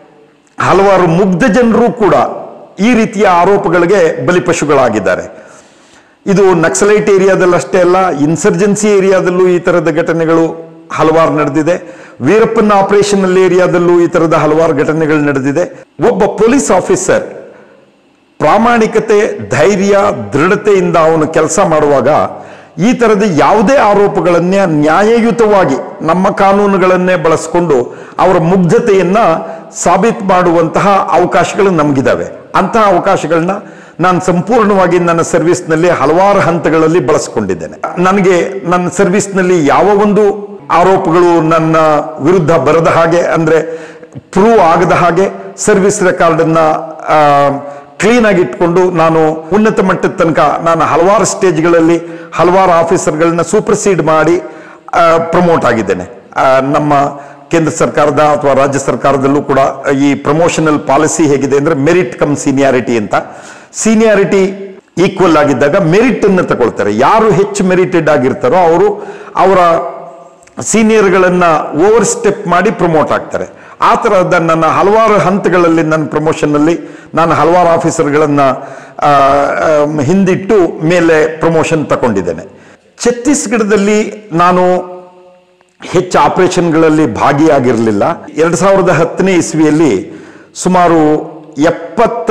ಹಲವಾರು ಮುಗ್ಧ ಜನರು ಕೂಡ ಈ ರೀತಿಯ ಆರೋಪಗಳಿಗೆ ಬಲಿಪಶುಗಳಾಗಿದ್ದಾರೆ ಇದು ನಕ್ಸಲೈಟ್ ಏರಿಯಾದಲ್ಲಿ ಅಷ್ಟೇ ಅಲ್ಲ ಇನ್ಸರ್ಜೆನ್ಸಿ ಏರಿಯಾದಲ್ಲೂ ಈ ತರದ ಘಟನೆಗಳು ಹಲವಾರು ನಡೆದಿದೆ ವೀರಪ್ಪನ ಆಪರೇಷನಲ್ ಏರಿಯಾದಲ್ಲೂ ಈ ತರದ ಹಲವಾರು ಘಟನೆಗಳು ನಡೆದಿದೆ ಒಬ್ಬ ಪೊಲೀಸ್ ಆಫೀಸರ್ ಪ್ರಾಮಾಣಿಕತೆ ಧೈರ್ಯ ದೃಢತೆಯಿಂದ ಅವನು ಕೆಲಸ ಮಾಡುವಾಗ ಈ ತರದ ಯಾವುದೇ ಆರೋಪಗಳನ್ನೇ ನ್ಯಾಯಯುತವಾಗಿ ನಮ್ಮ ಕಾನೂನುಗಳನ್ನೇ ಬಳಸಿಕೊಂಡು ಅವರ ಮುಗ್ಧತೆಯನ್ನ ಸಾಬೀತು ಮಾಡುವಂತಹ ಅವಕಾಶಗಳು ನಮಗಿದಾವೆ ಅಂತಹ ಅವಕಾಶಗಳನ್ನ ನಾನು ಸಂಪೂರ್ಣವಾಗಿ ನನ್ನ ಸರ್ವಿಸ್ನಲ್ಲಿ ಹಲವಾರು ಹಂತಗಳಲ್ಲಿ ಬಳಸ್ಕೊಂಡಿದ್ದೇನೆ ನನಗೆ ನನ್ನ ಸರ್ವಿಸ್ನಲ್ಲಿ ಯಾವ ಒಂದು ಆರೋಪಗಳು ನನ್ನ ವಿರುದ್ಧ ಬರದ ಹಾಗೆ ಅಂದ್ರೆ ಪ್ರೂವ್ ಆಗದ ಹಾಗೆ ಸರ್ವಿಸ್ ರೆಕಾರ್ಡನ್ನ ಕ್ಲೀನ್ ಆಗಿ ಇಟ್ಕೊಂಡು ನಾನು ಉನ್ನತ ಮಟ್ಟದ ತನಕ ನಾನು ಹಲವಾರು ಸ್ಟೇಜ್ಗಳಲ್ಲಿ ಹಲವಾರು ಆಫೀಸರ್ಗಳನ್ನ ಸೂಪರ್ಸೀಡ್ ಮಾಡಿ ಪ್ರಮೋಟ್ ಆಗಿದ್ದೇನೆ ಆ, ನಮ್ಮ ಕೇಂದ್ರ ಸರ್ಕಾರದ ಅಥವಾ ರಾಜ್ಯ ಸರ್ಕಾರದಲ್ಲೂ ಕೂಡ ಈ ಪ್ರಮೋಷನಲ್ ಪಾಲಿಸಿ ಹೇಗಿದೆ ಅಂದ್ರೆ ಮೆರಿಟ್ ಕಮ್ ಸೀನಿಯಾರಿಟಿ ಅಂತ ಸೀನಿಯಾರಿಟಿ ಈಕ್ವಲ್ ಆಗಿದ್ದಾಗ ಮೆರಿಟ್ ಅನ್ನು ತಗೊಳ್ತಾರೆ ಯಾರು ಹೆಚ್ಚು ಮೆರಿಟೆಡ್ ಆಗಿರ್ತಾರೋ ಅವರು ಅವರ ಸೀನಿಯರ್ಗಳನ್ನ ಓವರ್ ಸ್ಟೆಪ್ ಮಾಡಿ ಪ್ರಮೋಟ್ ಆಗ್ತಾರೆ ಆ ತರಹದ ನನ್ನ ಹಲವಾರು ಹಂತಗಳಲ್ಲಿ ನನ್ನ ಪ್ರಮೋಷನ್ನಲ್ಲಿ ನಾನು ಹಲವಾರು ಆಫೀಸರ್ಗಳನ್ನ ಆ, ಆ, ಹಿಂದಿಟ್ಟು ಮೇಲೆ ಪ್ರಮೋಷನ್ ತಗೊಂಡಿದ್ದೇನೆ ಛತ್ತೀಸ್ಗಢದಲ್ಲಿ ನಾನು ಹೆಚ್ಚು ಆಪರೇಷನ್ಗಳಲ್ಲಿ ಭಾಗಿಯಾಗಿರಲಿಲ್ಲ ಎರಡು ಸಾವಿರದ ಹತ್ತನೇ ಇಸ್ವಿಯಲ್ಲಿ ಸುಮಾರು ಎಪ್ಪತ್ತ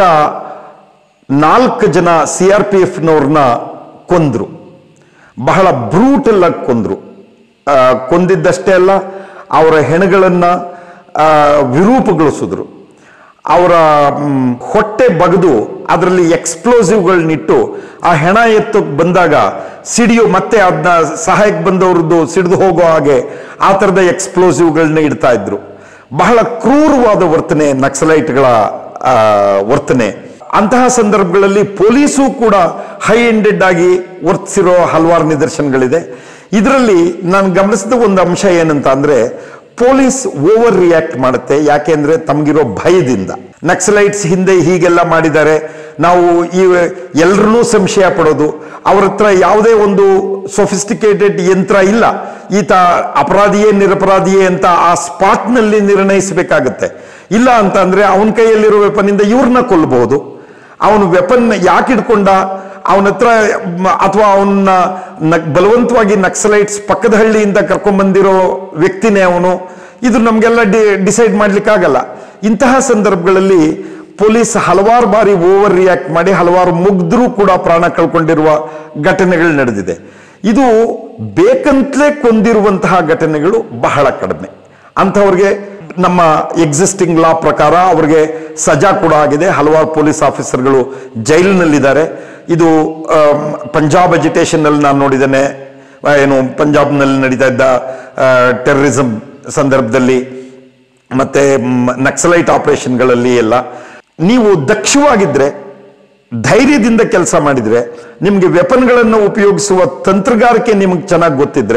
ನಾಲ್ಕು ಜನ ಸಿ ಆರ್ ಪಿ ಎಫ್ನವ್ರನ್ನ ಕೊಂದ್ರು ಬಹಳ ಬ್ರೂಟಲ್ ಆಗಿ ಕೊಂದ್ರು ಆ, ಕೊಂದಿದ್ದಷ್ಟೇ ಅಲ್ಲ ಅವರ ಹೆಣಗಳನ್ನ ಆ, ವಿರೂಪಗೊಳಿಸಿದ್ರು ಅವರ ಮ್, ಹೊಟ್ಟೆ ಬಗೆದು ಅದರಲ್ಲಿ ಎಕ್ಸ್ಪ್ಲೋಸಿವ್ಗಳನ್ನಿಟ್ಟು ಆ ಹೆಣ ಎತ್ತಕ್ಕೆ ಬಂದಾಗ ಸಿಡಿಯೋ ಮತ್ತೆ ಅದನ್ನ ಸಹಾಯಕ್ಕೆ ಬಂದವ್ರದ್ದು ಸಿಡಿದು ಹೋಗೋ ಹಾಗೆ ಆ ಥರದ ಎಕ್ಸ್ಪ್ಲೋಸಿವ್ಗಳನ್ನ ಇಡ್ತಾ ಇದ್ರು ಬಹಳ ಕ್ರೂರವಾದ ವರ್ತನೆ ನಕ್ಸಲೈಟ್ಗಳ ಆ, ವರ್ತನೆ ಅಂತಹ ಸಂದರ್ಭಗಳಲ್ಲಿ ಪೊಲೀಸು ಕೂಡ ಹೈ ಎಂಡೆಡ್ ಆಗಿ ವರ್ತಿಸಿರೋ ಹಲವಾರು ನಿದರ್ಶನಗಳಿದೆ ಇದರಲ್ಲಿ ನಾನು ಗಮನಿಸಿದ ಒಂದು ಅಂಶ ಏನಂತ ಅಂದ್ರೆ ಪೊಲೀಸ್ ಓವರ್ ರಿಯಾಕ್ಟ್ ಮಾಡುತ್ತೆ ಯಾಕೆಂದ್ರೆ ತಮಗಿರೋ ಭಯದಿಂದ ನಕ್ಸಲೈಟ್ಸ್ ಹಿಂದೆ ಹೀಗೆಲ್ಲ ಮಾಡಿದ್ದಾರೆ ನಾವು ಈ ಎಲ್ಲರನ್ನೂ ಸಂಶಯ ಪಡೋದು ಅವ್ರ ಹತ್ರ ಯಾವುದೇ ಒಂದು ಸೊಫಿಸ್ಟಿಕೇಟೆಡ್ ಯಂತ್ರ ಇಲ್ಲ ಈತ ಅಪರಾಧಿಯೇ ನಿರಪರಾಧಿಯೇ ಅಂತ ಆ ಸ್ಪಾಟ್ನಲ್ಲಿ ನಿರ್ಣಯಿಸಬೇಕಾಗತ್ತೆ ಇಲ್ಲ ಅಂತ ಅಂದ್ರೆ ಅವನ ಕೈಯಲ್ಲಿರೋ ವೆಪನ್ನಿಂದ ಇವ್ರನ್ನ ಕೊಲ್ಲಬಹುದು ಅವನು ವೆಪನ್ ಯಾಕೆ ಇಟ್ಕೊಂಡ ಅವನ ಹತ್ರ ಅಥವಾ ಅವನ್ನ ನ- ಬಲವಂತವಾಗಿ ನಕ್ಸಲೈಟ್ಸ್ ಪಕ್ಕದ ಹಳ್ಳಿಯಿಂದ ಕರ್ಕೊಂಡ್ಬಂದಿರೋ ವ್ಯಕ್ತಿನೇ ಅವನು ಇದು ನಮಗೆಲ್ಲ ಡಿ ಡಿಸೈಡ್ ಮಾಡ್ಲಿಕ್ಕಾಗಲ್ಲ ಇಂತಹ ಸಂದರ್ಭಗಳಲ್ಲಿ ಪೊಲೀಸ್ ಹಲವಾರು ಬಾರಿ ಓವರ್ ರಿಯಾಕ್ಟ್ ಮಾಡಿ ಹಲವಾರು ಮುಗ್ಧರು ಕೂಡ ಪ್ರಾಣ ಕಳ್ಕೊಂಡಿರುವ ಘಟನೆಗಳು ನಡೆದಿದೆ ಇದು ಬೇಕಂತಲೇ ಕೊಂದಿರುವಂತಹ ಘಟನೆಗಳು ಬಹಳ ಕಡಿಮೆ ಅಂಥವ್ರಿಗೆ ನಮ್ಮ ಎಕ್ಸಿಸ್ಟಿಂಗ್ ಲಾ ಪ್ರಕಾರ ಅವರಿಗೆ ಸಜಾ ಕೂಡ ಆಗಿದೆ ಹಲವಾರು ಪೊಲೀಸ್ ಆಫೀಸರ್ಗಳು ಜೈಲಿನಲ್ಲಿದ್ದಾರೆ ಇದು ಆಮ್, ಪಂಜಾಬ್ ಎಜುಟೇಷನ್ ಅಲ್ಲಿ ನಾನು ನೋಡಿದ್ದೇನೆ ಆ, ಏನು ಪಂಜಾಬ್ನಲ್ಲಿ ನಡೀತಾ ಇದ್ದ ಟೆರರಿಸಂ ಸಂದರ್ಭದಲ್ಲಿ ಮತ್ತೆ ಮ್, ನಕ್ಸಲೈಟ್ ಆಪರೇಷನ್ಗಳಲ್ಲಿ ಎಲ್ಲ ನೀವು ದಕ್ಷವಾಗಿದ್ರೆ ಧೈರ್ಯದಿಂದ ಕೆಲಸ ಮಾಡಿದ್ರೆ ನಿಮಗೆ ವೆಪನ್ಗಳನ್ನು ಉಪಯೋಗಿಸುವ ತಂತ್ರಗಾರಿಕೆ ನಿಮಗೆ ಚೆನ್ನಾಗಿ ಗೊತ್ತಿದ್ರೆ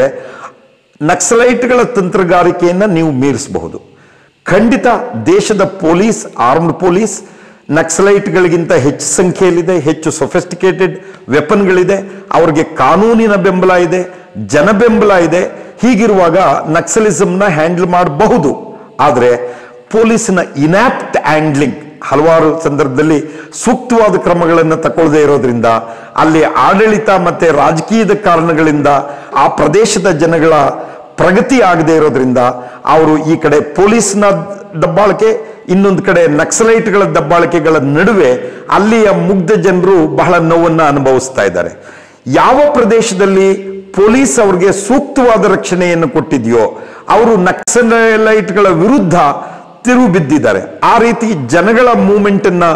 ನಕ್ಸಲೈಟ್ಗಳ ತಂತ್ರಗಾರಿಕೆಯನ್ನು ನೀವು ಮೀರಿಸಬಹುದು ಖಂಡಿತ ದೇಶದ ಪೊಲೀಸ್ ಆರ್ಮ್ಡ್ ಪೊಲೀಸ್ ನಕ್ಸಲೈಟ್ಗಳಿಗಿಂತ ಹೆಚ್ಚು ಸಂಖ್ಯೆಯಲ್ಲಿದೆ ಹೆಚ್ಚು ಸೊಫಿಸ್ಟಿಕೇಟೆಡ್ ವೆಪನ್ಗಳಿದೆ ಅವ್ರಿಗೆ ಕಾನೂನಿನ ಬೆಂಬಲ ಇದೆ ಜನ ಬೆಂಬಲ ಇದೆ ಹೀಗಿರುವಾಗ ನಕ್ಸಲಿಸಮ್ನ ಹ್ಯಾಂಡಲ್ ಮಾಡಬಹುದು ಆದರೆ ಪೊಲೀಸಿನ ಇನ್ಯಾಪ್ಟ್ ಹ್ಯಾಂಡ್ಲಿಂಗ್ ಹಲವಾರು ಸಂದರ್ಭದಲ್ಲಿ ಸೂಕ್ತವಾದ ಕ್ರಮಗಳನ್ನು ತಗೊಳ್ಳದೇ ಇರೋದ್ರಿಂದ ಅಲ್ಲಿ ಆಡಳಿತ ಮತ್ತೆ ರಾಜಕೀಯದ ಕಾರಣಗಳಿಂದ ಆ ಪ್ರದೇಶದ ಜನಗಳ ಪ್ರಗತಿ ಆಗದೆ ಇರೋದ್ರಿಂದ ಅವರು ಈ ಕಡೆ ಪೊಲೀಸ್ನ ದಬ್ಬಾಳಿಕೆ ಇನ್ನೊಂದು ಕಡೆ ನಕ್ಸಲೈಟ್ಗಳ ದಬ್ಬಾಳಿಕೆಗಳ ನಡುವೆ ಅಲ್ಲಿಯ ಮುಗ್ಧ ಜನರು ಬಹಳ ನೋವನ್ನು ಅನುಭವಿಸ್ತಾ ಇದ್ದಾರೆ ಯಾವ ಪ್ರದೇಶದಲ್ಲಿ ಪೊಲೀಸ್ ಅವ್ರಿಗೆ ಸೂಕ್ತವಾದ ರಕ್ಷಣೆಯನ್ನು ಕೊಟ್ಟಿದೆಯೋ ಅವರು ನಕ್ಸಲೈಟ್ಗಳ ವಿರುದ್ಧ ತಿರುವು ಬಿದ್ದಿದ್ದಾರೆ ಆ ರೀತಿ ಜನಗಳ ಮೂವ್ಮೆಂಟ್ ಅನ್ನ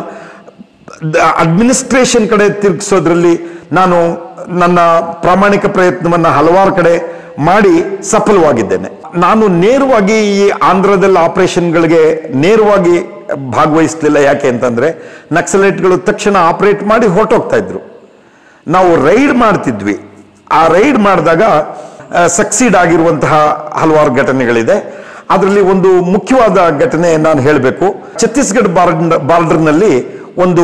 ಅಡ್ಮಿನಿಸ್ಟ್ರೇಷನ್ ಕಡೆ ತಿರುಗಿಸೋದ್ರಲ್ಲಿ ನಾನು ನನ್ನ ಪ್ರಾಮಾಣಿಕ ಪ್ರಯತ್ನವನ್ನ ಹಲವಾರು ಕಡೆ ಮಾಡಿ ಸಫಲವಾಗಿದ್ದೇನೆ ನಾನು ನೇರವಾಗಿ ಈ ಆಂಧ್ರದಲ್ಲಿ ಆಪರೇಷನ್ಗಳಿಗೆ ನೇರವಾಗಿ ಭಾಗವಹಿಸಲಿಲ್ಲ ಯಾಕೆ ಅಂತಂದ್ರೆ ನಕ್ಸಲೈಟ್ಗಳು ತಕ್ಷಣ ಆಪರೇಟ್ ಮಾಡಿ ಹೊರಟೋಗ್ತಾ ಇದ್ರು ನಾವು ರೈಡ್ ಮಾಡ್ತಿದ್ವಿ ಆ ರೈಡ್ ಮಾಡಿದಾಗ ಸಕ್ಸೀಡ್ ಆಗಿರುವಂತಹ ಹಲವಾರು ಘಟನೆಗಳಿದೆ ಅದರಲ್ಲಿ ಒಂದು ಮುಖ್ಯವಾದ ಘಟನೆ ನಾನು ಹೇಳಬೇಕು ಛತ್ತೀಸ್ಗಢ ಬಾರ್ಡರ್ ಬಾರ್ಡರ್ನಲ್ಲಿ ಒಂದು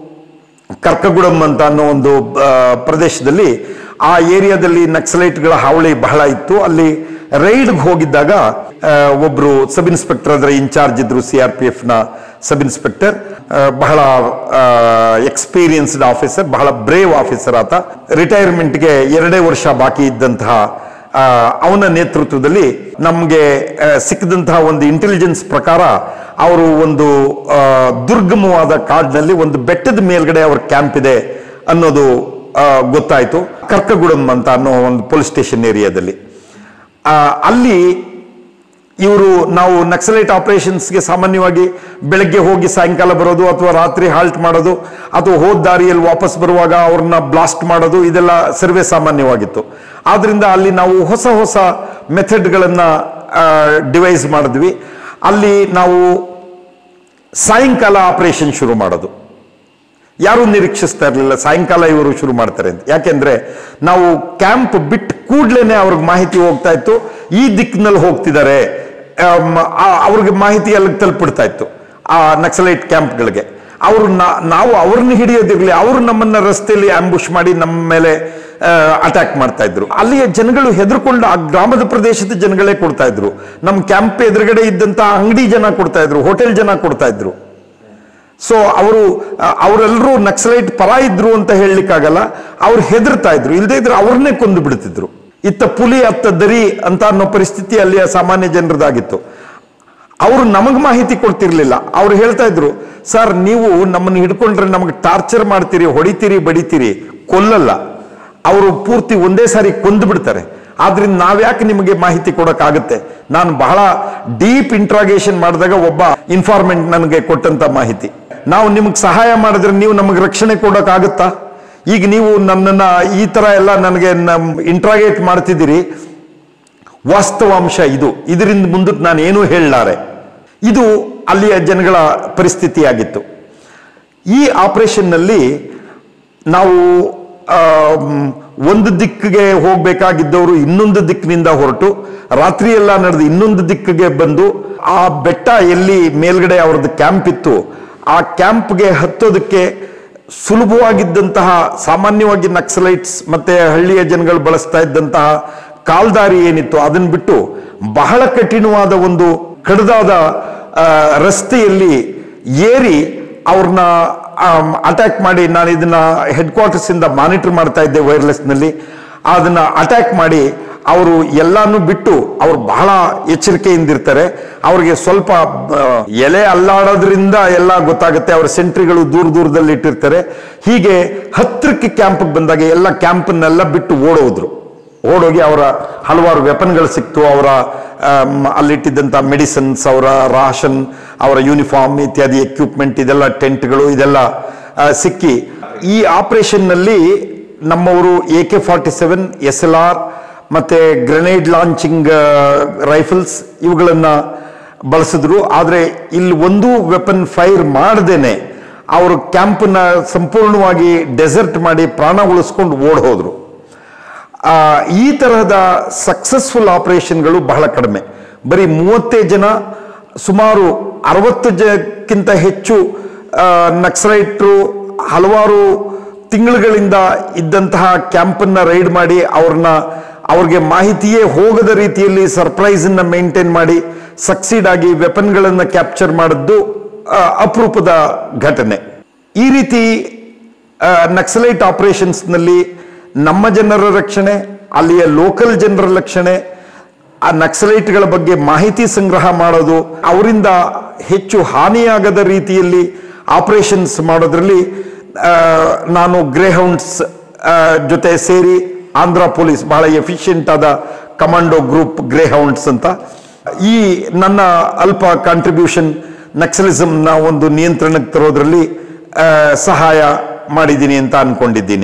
ಕರ್ಕಗುಡಂ ಅಂತ ಅನ್ನೋ ಒಂದು ಆ, ಪ್ರದೇಶದಲ್ಲಿ ಆ ಏರಿಯಾದಲ್ಲಿ ನಕ್ಸಲೈಟ್ಗಳ ಹಾವಳಿ ಬಹಳ ಇತ್ತು ಅಲ್ಲಿ ರೈಡ್ಗೆ ಹೋಗಿದ್ದಾಗ ಆ, ಒಬ್ರು ಸಬ್ ಇನ್ಸ್ಪೆಕ್ಟರ್ ಅದರ ಇನ್ಚಾರ್ಜ್ ಇದ್ರು ಸಿ ಆರ್ ಪಿ ಎಫ್ ನ ಸಬ್ ಇನ್ಸ್ಪೆಕ್ಟರ್ ಆ, ಬಹಳ ಎಕ್ಸ್ಪೀರಿಯನ್ಸ್ಡ್ ಆಫೀಸರ್ ಬಹಳ ಬ್ರೇವ್ ಆಫೀಸರ್ ಆತ ರಿಟೈರ್ಮೆಂಟ್ಗೆ ಎರಡೇ ವರ್ಷ ಬಾಕಿ ಇದ್ದಂತಹ ಆ, ಅವನ ನೇತೃತ್ವದಲ್ಲಿ ನಮಗೆ ಸಿಕ್ಕಿದಂತಹ ಒಂದು ಇಂಟೆಲಿಜೆನ್ಸ್ ಪ್ರಕಾರ ಅವರು ಒಂದು ಆ, ದುರ್ಗಮವಾದ ಕಾಡಿನಲ್ಲಿ ಒಂದು ಬೆಟ್ಟದ ಮೇಲ್ಗಡೆ ಅವ್ರ ಕ್ಯಾಂಪ್ ಇದೆ ಅನ್ನೋದು ಆ, ಗೊತ್ತಾಯ್ತು ಕರ್ಕಗುಡಂ ಅಂತ ಅನ್ನೋ ಒಂದು ಪೊಲೀಸ್ ಸ್ಟೇಷನ್ ಏರಿಯಾದಲ್ಲಿ ಆ, ಅಲ್ಲಿ ಇವರು ನಾವು ನಕ್ಸಲೈಟ್ ಆಪರೇಷನ್ಸ್ಗೆ ಸಾಮಾನ್ಯವಾಗಿ ಬೆಳಗ್ಗೆ ಹೋಗಿ ಸಾಯಂಕಾಲ ಬರೋದು ಅಥವಾ ರಾತ್ರಿ ಹಾಲ್ಟ್ ಮಾಡೋದು ಅಥವಾ ಹೋದ ದಾರಿಯಲ್ಲಿ ವಾಪಸ್ ಬರುವಾಗ ಅವ್ರನ್ನ ಬ್ಲಾಸ್ಟ್ ಮಾಡೋದು ಇದೆಲ್ಲ ಸರ್ವೇ ಸಾಮಾನ್ಯವಾಗಿತ್ತು ಆದ್ರಿಂದ ಅಲ್ಲಿ ನಾವು ಹೊಸ ಹೊಸ ಮೆಥಡ್ಗಳನ್ನ ಡಿವೈಸ್ ಮಾಡಿದ್ವಿ ಅಲ್ಲಿ ನಾವು ಸಾಯಂಕಾಲ ಆಪರೇಷನ್ ಶುರು ಮಾಡೋದು ಯಾರು ನಿರೀಕ್ಷಿಸ್ತಾ ಇರಲಿಲ್ಲ ಸಾಯಂಕಾಲ ಇವರು ಶುರು ಮಾಡ್ತಾರೆ ಅಂತ ಯಾಕೆಂದ್ರೆ ನಾವು ಕ್ಯಾಂಪ್ ಬಿಟ್ಟು ಕೂಡ್ಲೇನೆ ಅವ್ರಿಗೆ ಮಾಹಿತಿ ಹೋಗ್ತಾ ಇತ್ತು ಈ ದಿಕ್ಕಿನಲ್ಲಿ ಹೋಗ್ತಿದ್ದಾರೆ ಆಮ್, ಆ- ಅವ್ರಿಗೆ ಮಾಹಿತಿ ಅಲ್ಲಿ ತಲುಪಿಡ್ತಾ ಇತ್ತು ಆ ನಕ್ಸಲೈಟ್ ಕ್ಯಾಂಪ್ಗಳಿಗೆ ಅವರು ನಾವು ಅವ್ರನ್ನ ಹಿಡಿಯೋದಿರ್ಲಿ ಅವರು ನಮ್ಮನ್ನ ರಸ್ತೆಯಲ್ಲಿ ಆಂಬುಷ್ ಮಾಡಿ ನಮ್ಮ ಮೇಲೆ ಅಟ್ಯಾಕ್ ಮಾಡ್ತಾ ಇದ್ರು ಅಲ್ಲಿಯ ಜನಗಳು ಹೆದರ್ಕೊಂಡು ಆ ಗ್ರಾಮದ ಪ್ರದೇಶದ ಜನಗಳೇ ಕೊಡ್ತಾ ಇದ್ರು ನಮ್ಮ ಕ್ಯಾಂಪ್ ಎದುರುಗಡೆ ಇದ್ದಂತ ಅಂಗಡಿ ಜನ ಕೊಡ್ತಾ ಇದ್ರು ಹೋಟೆಲ್ ಜನ ಕೊಡ್ತಾ ಇದ್ರು ಸೊ ಅವರು ಅವರೆಲ್ಲರೂ ನಕ್ಸಲೈಟ್ ಪರ ಇದ್ರು ಅಂತ ಹೇಳಲಿಕ್ಕಾಗಲ್ಲ ಅವ್ರು ಹೆದರ್ತಾ ಇದ್ರು ಇಲ್ಲದೆ ಇದ್ರೆ ಅವ್ರನ್ನೇ ಕೊಂದು ಬಿಡ್ತಿದ್ರು ಇತ್ತ ಪುಲಿ ಅತ್ತ ದರಿ ಅಂತ ಅನ್ನೋ ಪರಿಸ್ಥಿತಿ ಅಲ್ಲಿಯ ಸಾಮಾನ್ಯ ಜನರದಾಗಿತ್ತು ಅವರು ನಮಗೆ ಮಾಹಿತಿ ಕೊಡ್ತಿರ್ಲಿಲ್ಲ ಅವ್ರು ಹೇಳ್ತಾ ಇದ್ರು ಸರ್ ನೀವು ನಮ್ಮನ್ನು ಹಿಡ್ಕೊಂಡ್ರೆ ನಮಗೆ ಟಾರ್ಚರ್ ಮಾಡ್ತೀರಿ ಹೊಡಿತೀರಿ ಬಡಿತೀರಿ ಕೊಲ್ಲಲ್ಲ ಅವರು ಪೂರ್ತಿ ಒಂದೇ ಸಾರಿ ಕೊಂದು ಬಿಡ್ತಾರೆ ಆದ್ರಿಂದ ನಾವ್ಯಾಕೆ ನಿಮಗೆ ಮಾಹಿತಿ ಕೊಡೋಕ್ಕಾಗುತ್ತೆ ನಾನು ಬಹಳ ಡೀಪ್ ಇಂಟ್ರಾಗೇಷನ್ ಮಾಡಿದಾಗ ಒಬ್ಬ ಇನ್ಫಾರ್ಮೆಂಟ್ ನನಗೆ ಕೊಟ್ಟಂತ ಮಾಹಿತಿ ನಾವು ನಿಮಗೆ ಸಹಾಯ ಮಾಡಿದ್ರೆ ನೀವು ನಮಗೆ ರಕ್ಷಣೆ ಕೊಡೋಕ್ಕಾಗುತ್ತಾ ಈಗ ನೀವು ನನ್ನನ್ನ ಈ ತರ ಎಲ್ಲ ನನಗೆ ಇಂಟ್ರಾಗೇಟ್ ಮಾಡ್ತಿದ್ದೀರಿ ವಾಸ್ತವಾಂಶ ಇದು ಇದರಿಂದ ಮುಂದಕ್ಕೆ ನಾನು ಏನೂ ಹೇಳಲಾರೆ ಇದು ಅಲ್ಲಿಯ ಜನಗಳ ಪರಿಸ್ಥಿತಿಯಾಗಿತ್ತು ಈ ಆಪರೇಷನ್ನಲ್ಲಿ ನಾವು ಆಮ್, ಒಂದು ದಿಕ್ಕಿಗೆ ಹೋಗಬೇಕಾಗಿದ್ದವರು ಇನ್ನೊಂದು ದಿಕ್ಕಿನಿಂದ ಹೊರಟು ರಾತ್ರಿ ಎಲ್ಲ ನಡೆದು ಇನ್ನೊಂದು ದಿಕ್ಕಿಗೆ ಬಂದು ಆ ಬೆಟ್ಟ ಎಲ್ಲಿ ಮೇಲ್ಗಡೆ ಅವ್ರದ್ದು ಕ್ಯಾಂಪ್ ಇತ್ತು ಆ ಕ್ಯಾಂಪ್ಗೆ ಹತ್ತೋದಕ್ಕೆ ಸುಲಭವಾಗಿದ್ದಂತಹ ಸಾಮಾನ್ಯವಾಗಿ ನಕ್ಸಲೈಟ್ಸ್ ಮತ್ತೆ ಹಳ್ಳಿಯ ಜನಗಳು ಬಳಸ್ತಾ ಇದ್ದಂತಹ ಕಾಲ್ದಾರಿ ಏನಿತ್ತು ಅದನ್ನ ಬಿಟ್ಟು ಬಹಳ ಕಠಿಣವಾದ ಒಂದು ಕಡದಾದ ಆ, ರಸ್ತೆಯಲ್ಲಿ ಏರಿ ಅವ್ರನ್ನ ಅಟ್ಯಾಕ್ ಮಾಡಿ ನಾನು ಇದನ್ನ ಹೆಡ್ ಕ್ವಾರ್ಟರ್ಸ್ ಇಂದ ಮಾನಿಟರ್ ಮಾಡ್ತಾ ಇದ್ದೆ ವೈರ್ಲೆಸ್ ನಲ್ಲಿ ಅದನ್ನ ಅಟ್ಯಾಕ್ ಮಾಡಿ ಅವರು ಎಲ್ಲಾನು ಬಿಟ್ಟು ಅವ್ರು ಬಹಳ ಎಚ್ಚರಿಕೆಯಿಂದಿರ್ತಾರೆ ಅವ್ರಿಗೆ ಸ್ವಲ್ಪ ಆ, ಎಲೆ ಅಲ್ಲಾಡೋದ್ರಿಂದ ಎಲ್ಲ ಗೊತ್ತಾಗುತ್ತೆ ಅವ್ರ ಸೆಂಟ್ರಿಗಳು ದೂರ ದೂರದಲ್ಲಿ ಇಟ್ಟಿರ್ತಾರೆ ಹೀಗೆ ಹತ್ತಿರಕ್ಕೆ ಕ್ಯಾಂಪ್ ಬಂದಾಗ ಎಲ್ಲ ಕ್ಯಾಂಪನ್ನೆಲ್ಲ ಬಿಟ್ಟು ಓಡೋದ್ರು ಓಡೋಗಿ ಅವರ ಹಲವಾರು ವೆಪನ್ಗಳು ಸಿಕ್ತು ಅವರ ಆಮ್, ಅಲ್ಲಿಟ್ಟಿದ್ದಂಥ ಮೆಡಿಸಿನ್ಸ್ ಅವರ ರಾಷನ್ ಅವರ ಯೂನಿಫಾರ್ಮ್ ಇತ್ಯಾದಿ ಎಕ್ವಿಪ್ಮೆಂಟ್ ಇದೆಲ್ಲ ಟೆಂಟ್ಗಳು ಇದೆಲ್ಲ ಆ, ಸಿಕ್ಕಿ ಈ ಆಪರೇಷನ್ನಲ್ಲಿ ನಮ್ಮವರು A K forty seven S L R ಮತ್ತೆ ಗ್ರೆನೇಡ್ ಲಾಂಚಿಂಗ್ ರೈಫಲ್ಸ್ ಇವುಗಳನ್ನ ಬಳಸಿದ್ರು ಆದರೆ ಇಲ್ಲಿ ಒಂದೂ ವೆಪನ್ ಫೈರ್ ಮಾಡದೇನೆ ಅವರು ಕ್ಯಾಂಪನ್ನ ಸಂಪೂರ್ಣವಾಗಿ ಡೆಸರ್ಟ್ ಮಾಡಿ ಪ್ರಾಣ ಉಳಿಸ್ಕೊಂಡು ಓಡ್ ಹೋದ್ರು ಆ, ಈ ತರಹದ ಸಕ್ಸಸ್ಫುಲ್ ಆಪರೇಷನ್ಗಳು ಬಹಳ ಕಡಿಮೆ ಬರೀ ಮೂವತ್ತೇ ಜನ ಸುಮಾರು ಅರವತ್ತು ಜನಕ್ಕಿಂತ ಹೆಚ್ಚು ಆ, ನಕ್ಸಲೈಟ್ರು ಹಲವಾರು ತಿಂಗಳುಗಳಿಂದ ಇದ್ದಂತಹ ಕ್ಯಾಂಪನ್ನ ರೈಡ್ ಮಾಡಿ ಅವ್ರನ್ನ ಅವ್ರಿಗೆ ಮಾಹಿತಿಯೇ ಹೋಗದ ರೀತಿಯಲ್ಲಿ ಸರ್ಪ್ರೈಸನ್ನ ಮೇಂಟೈನ್ ಮಾಡಿ ಸಕ್ಸೀಡ್ ಆಗಿ ವೆಪನ್ಗಳನ್ನು ಕ್ಯಾಪ್ಚರ್ ಮಾಡಿದ್ದು ಆ, ಅಪರೂಪದ ಘಟನೆ ಈ ರೀತಿ ಆ, ನಕ್ಸಲೈಟ್ ಆಪರೇಷನ್ಸ್ನಲ್ಲಿ ನಮ್ಮ ಜನರ ರಕ್ಷಣೆ ಅಲ್ಲಿಯ ಲೋಕಲ್ ಜನರ ರಕ್ಷಣೆ ಆ ನಕ್ಸಲೈಟ್ಗಳ ಬಗ್ಗೆ ಮಾಹಿತಿ ಸಂಗ್ರಹ ಮಾಡೋದು ಅವರಿಂದ ಹೆಚ್ಚು ಹಾನಿಯಾಗದ ರೀತಿಯಲ್ಲಿ ಆಪರೇಷನ್ಸ್ ಮಾಡೋದ್ರಲ್ಲಿ ಆ, ನಾನು ಗ್ರೇಹೌಂಡ್ಸ್ ಜೊತೆ ಸೇರಿ ಆಂಧ್ರ ಪೊಲೀಸ್ ಬಹಳ ಎಫಿಷಿಯಂಟ್ ಆದ ಕಮಾಂಡೋ ಗ್ರೂಪ್ ಗ್ರೇಹೌಂಡ್ಸ್ ಅಂತ ಈ ನನ್ನ ಅಲ್ಪ ಕಾಂಟ್ರಿಬ್ಯೂಷನ್ ನಕ್ಸಲಿಸಮ್ನ ಒಂದು ನಿಯಂತ್ರಣಕ್ಕೆ ತರೋದ್ರಲ್ಲಿ ಆ, ಸಹಾಯ ಮಾಡಿದ್ದೀನಿ ಅಂತ ಅನ್ಕೊಂಡಿದ್ದೀನಿ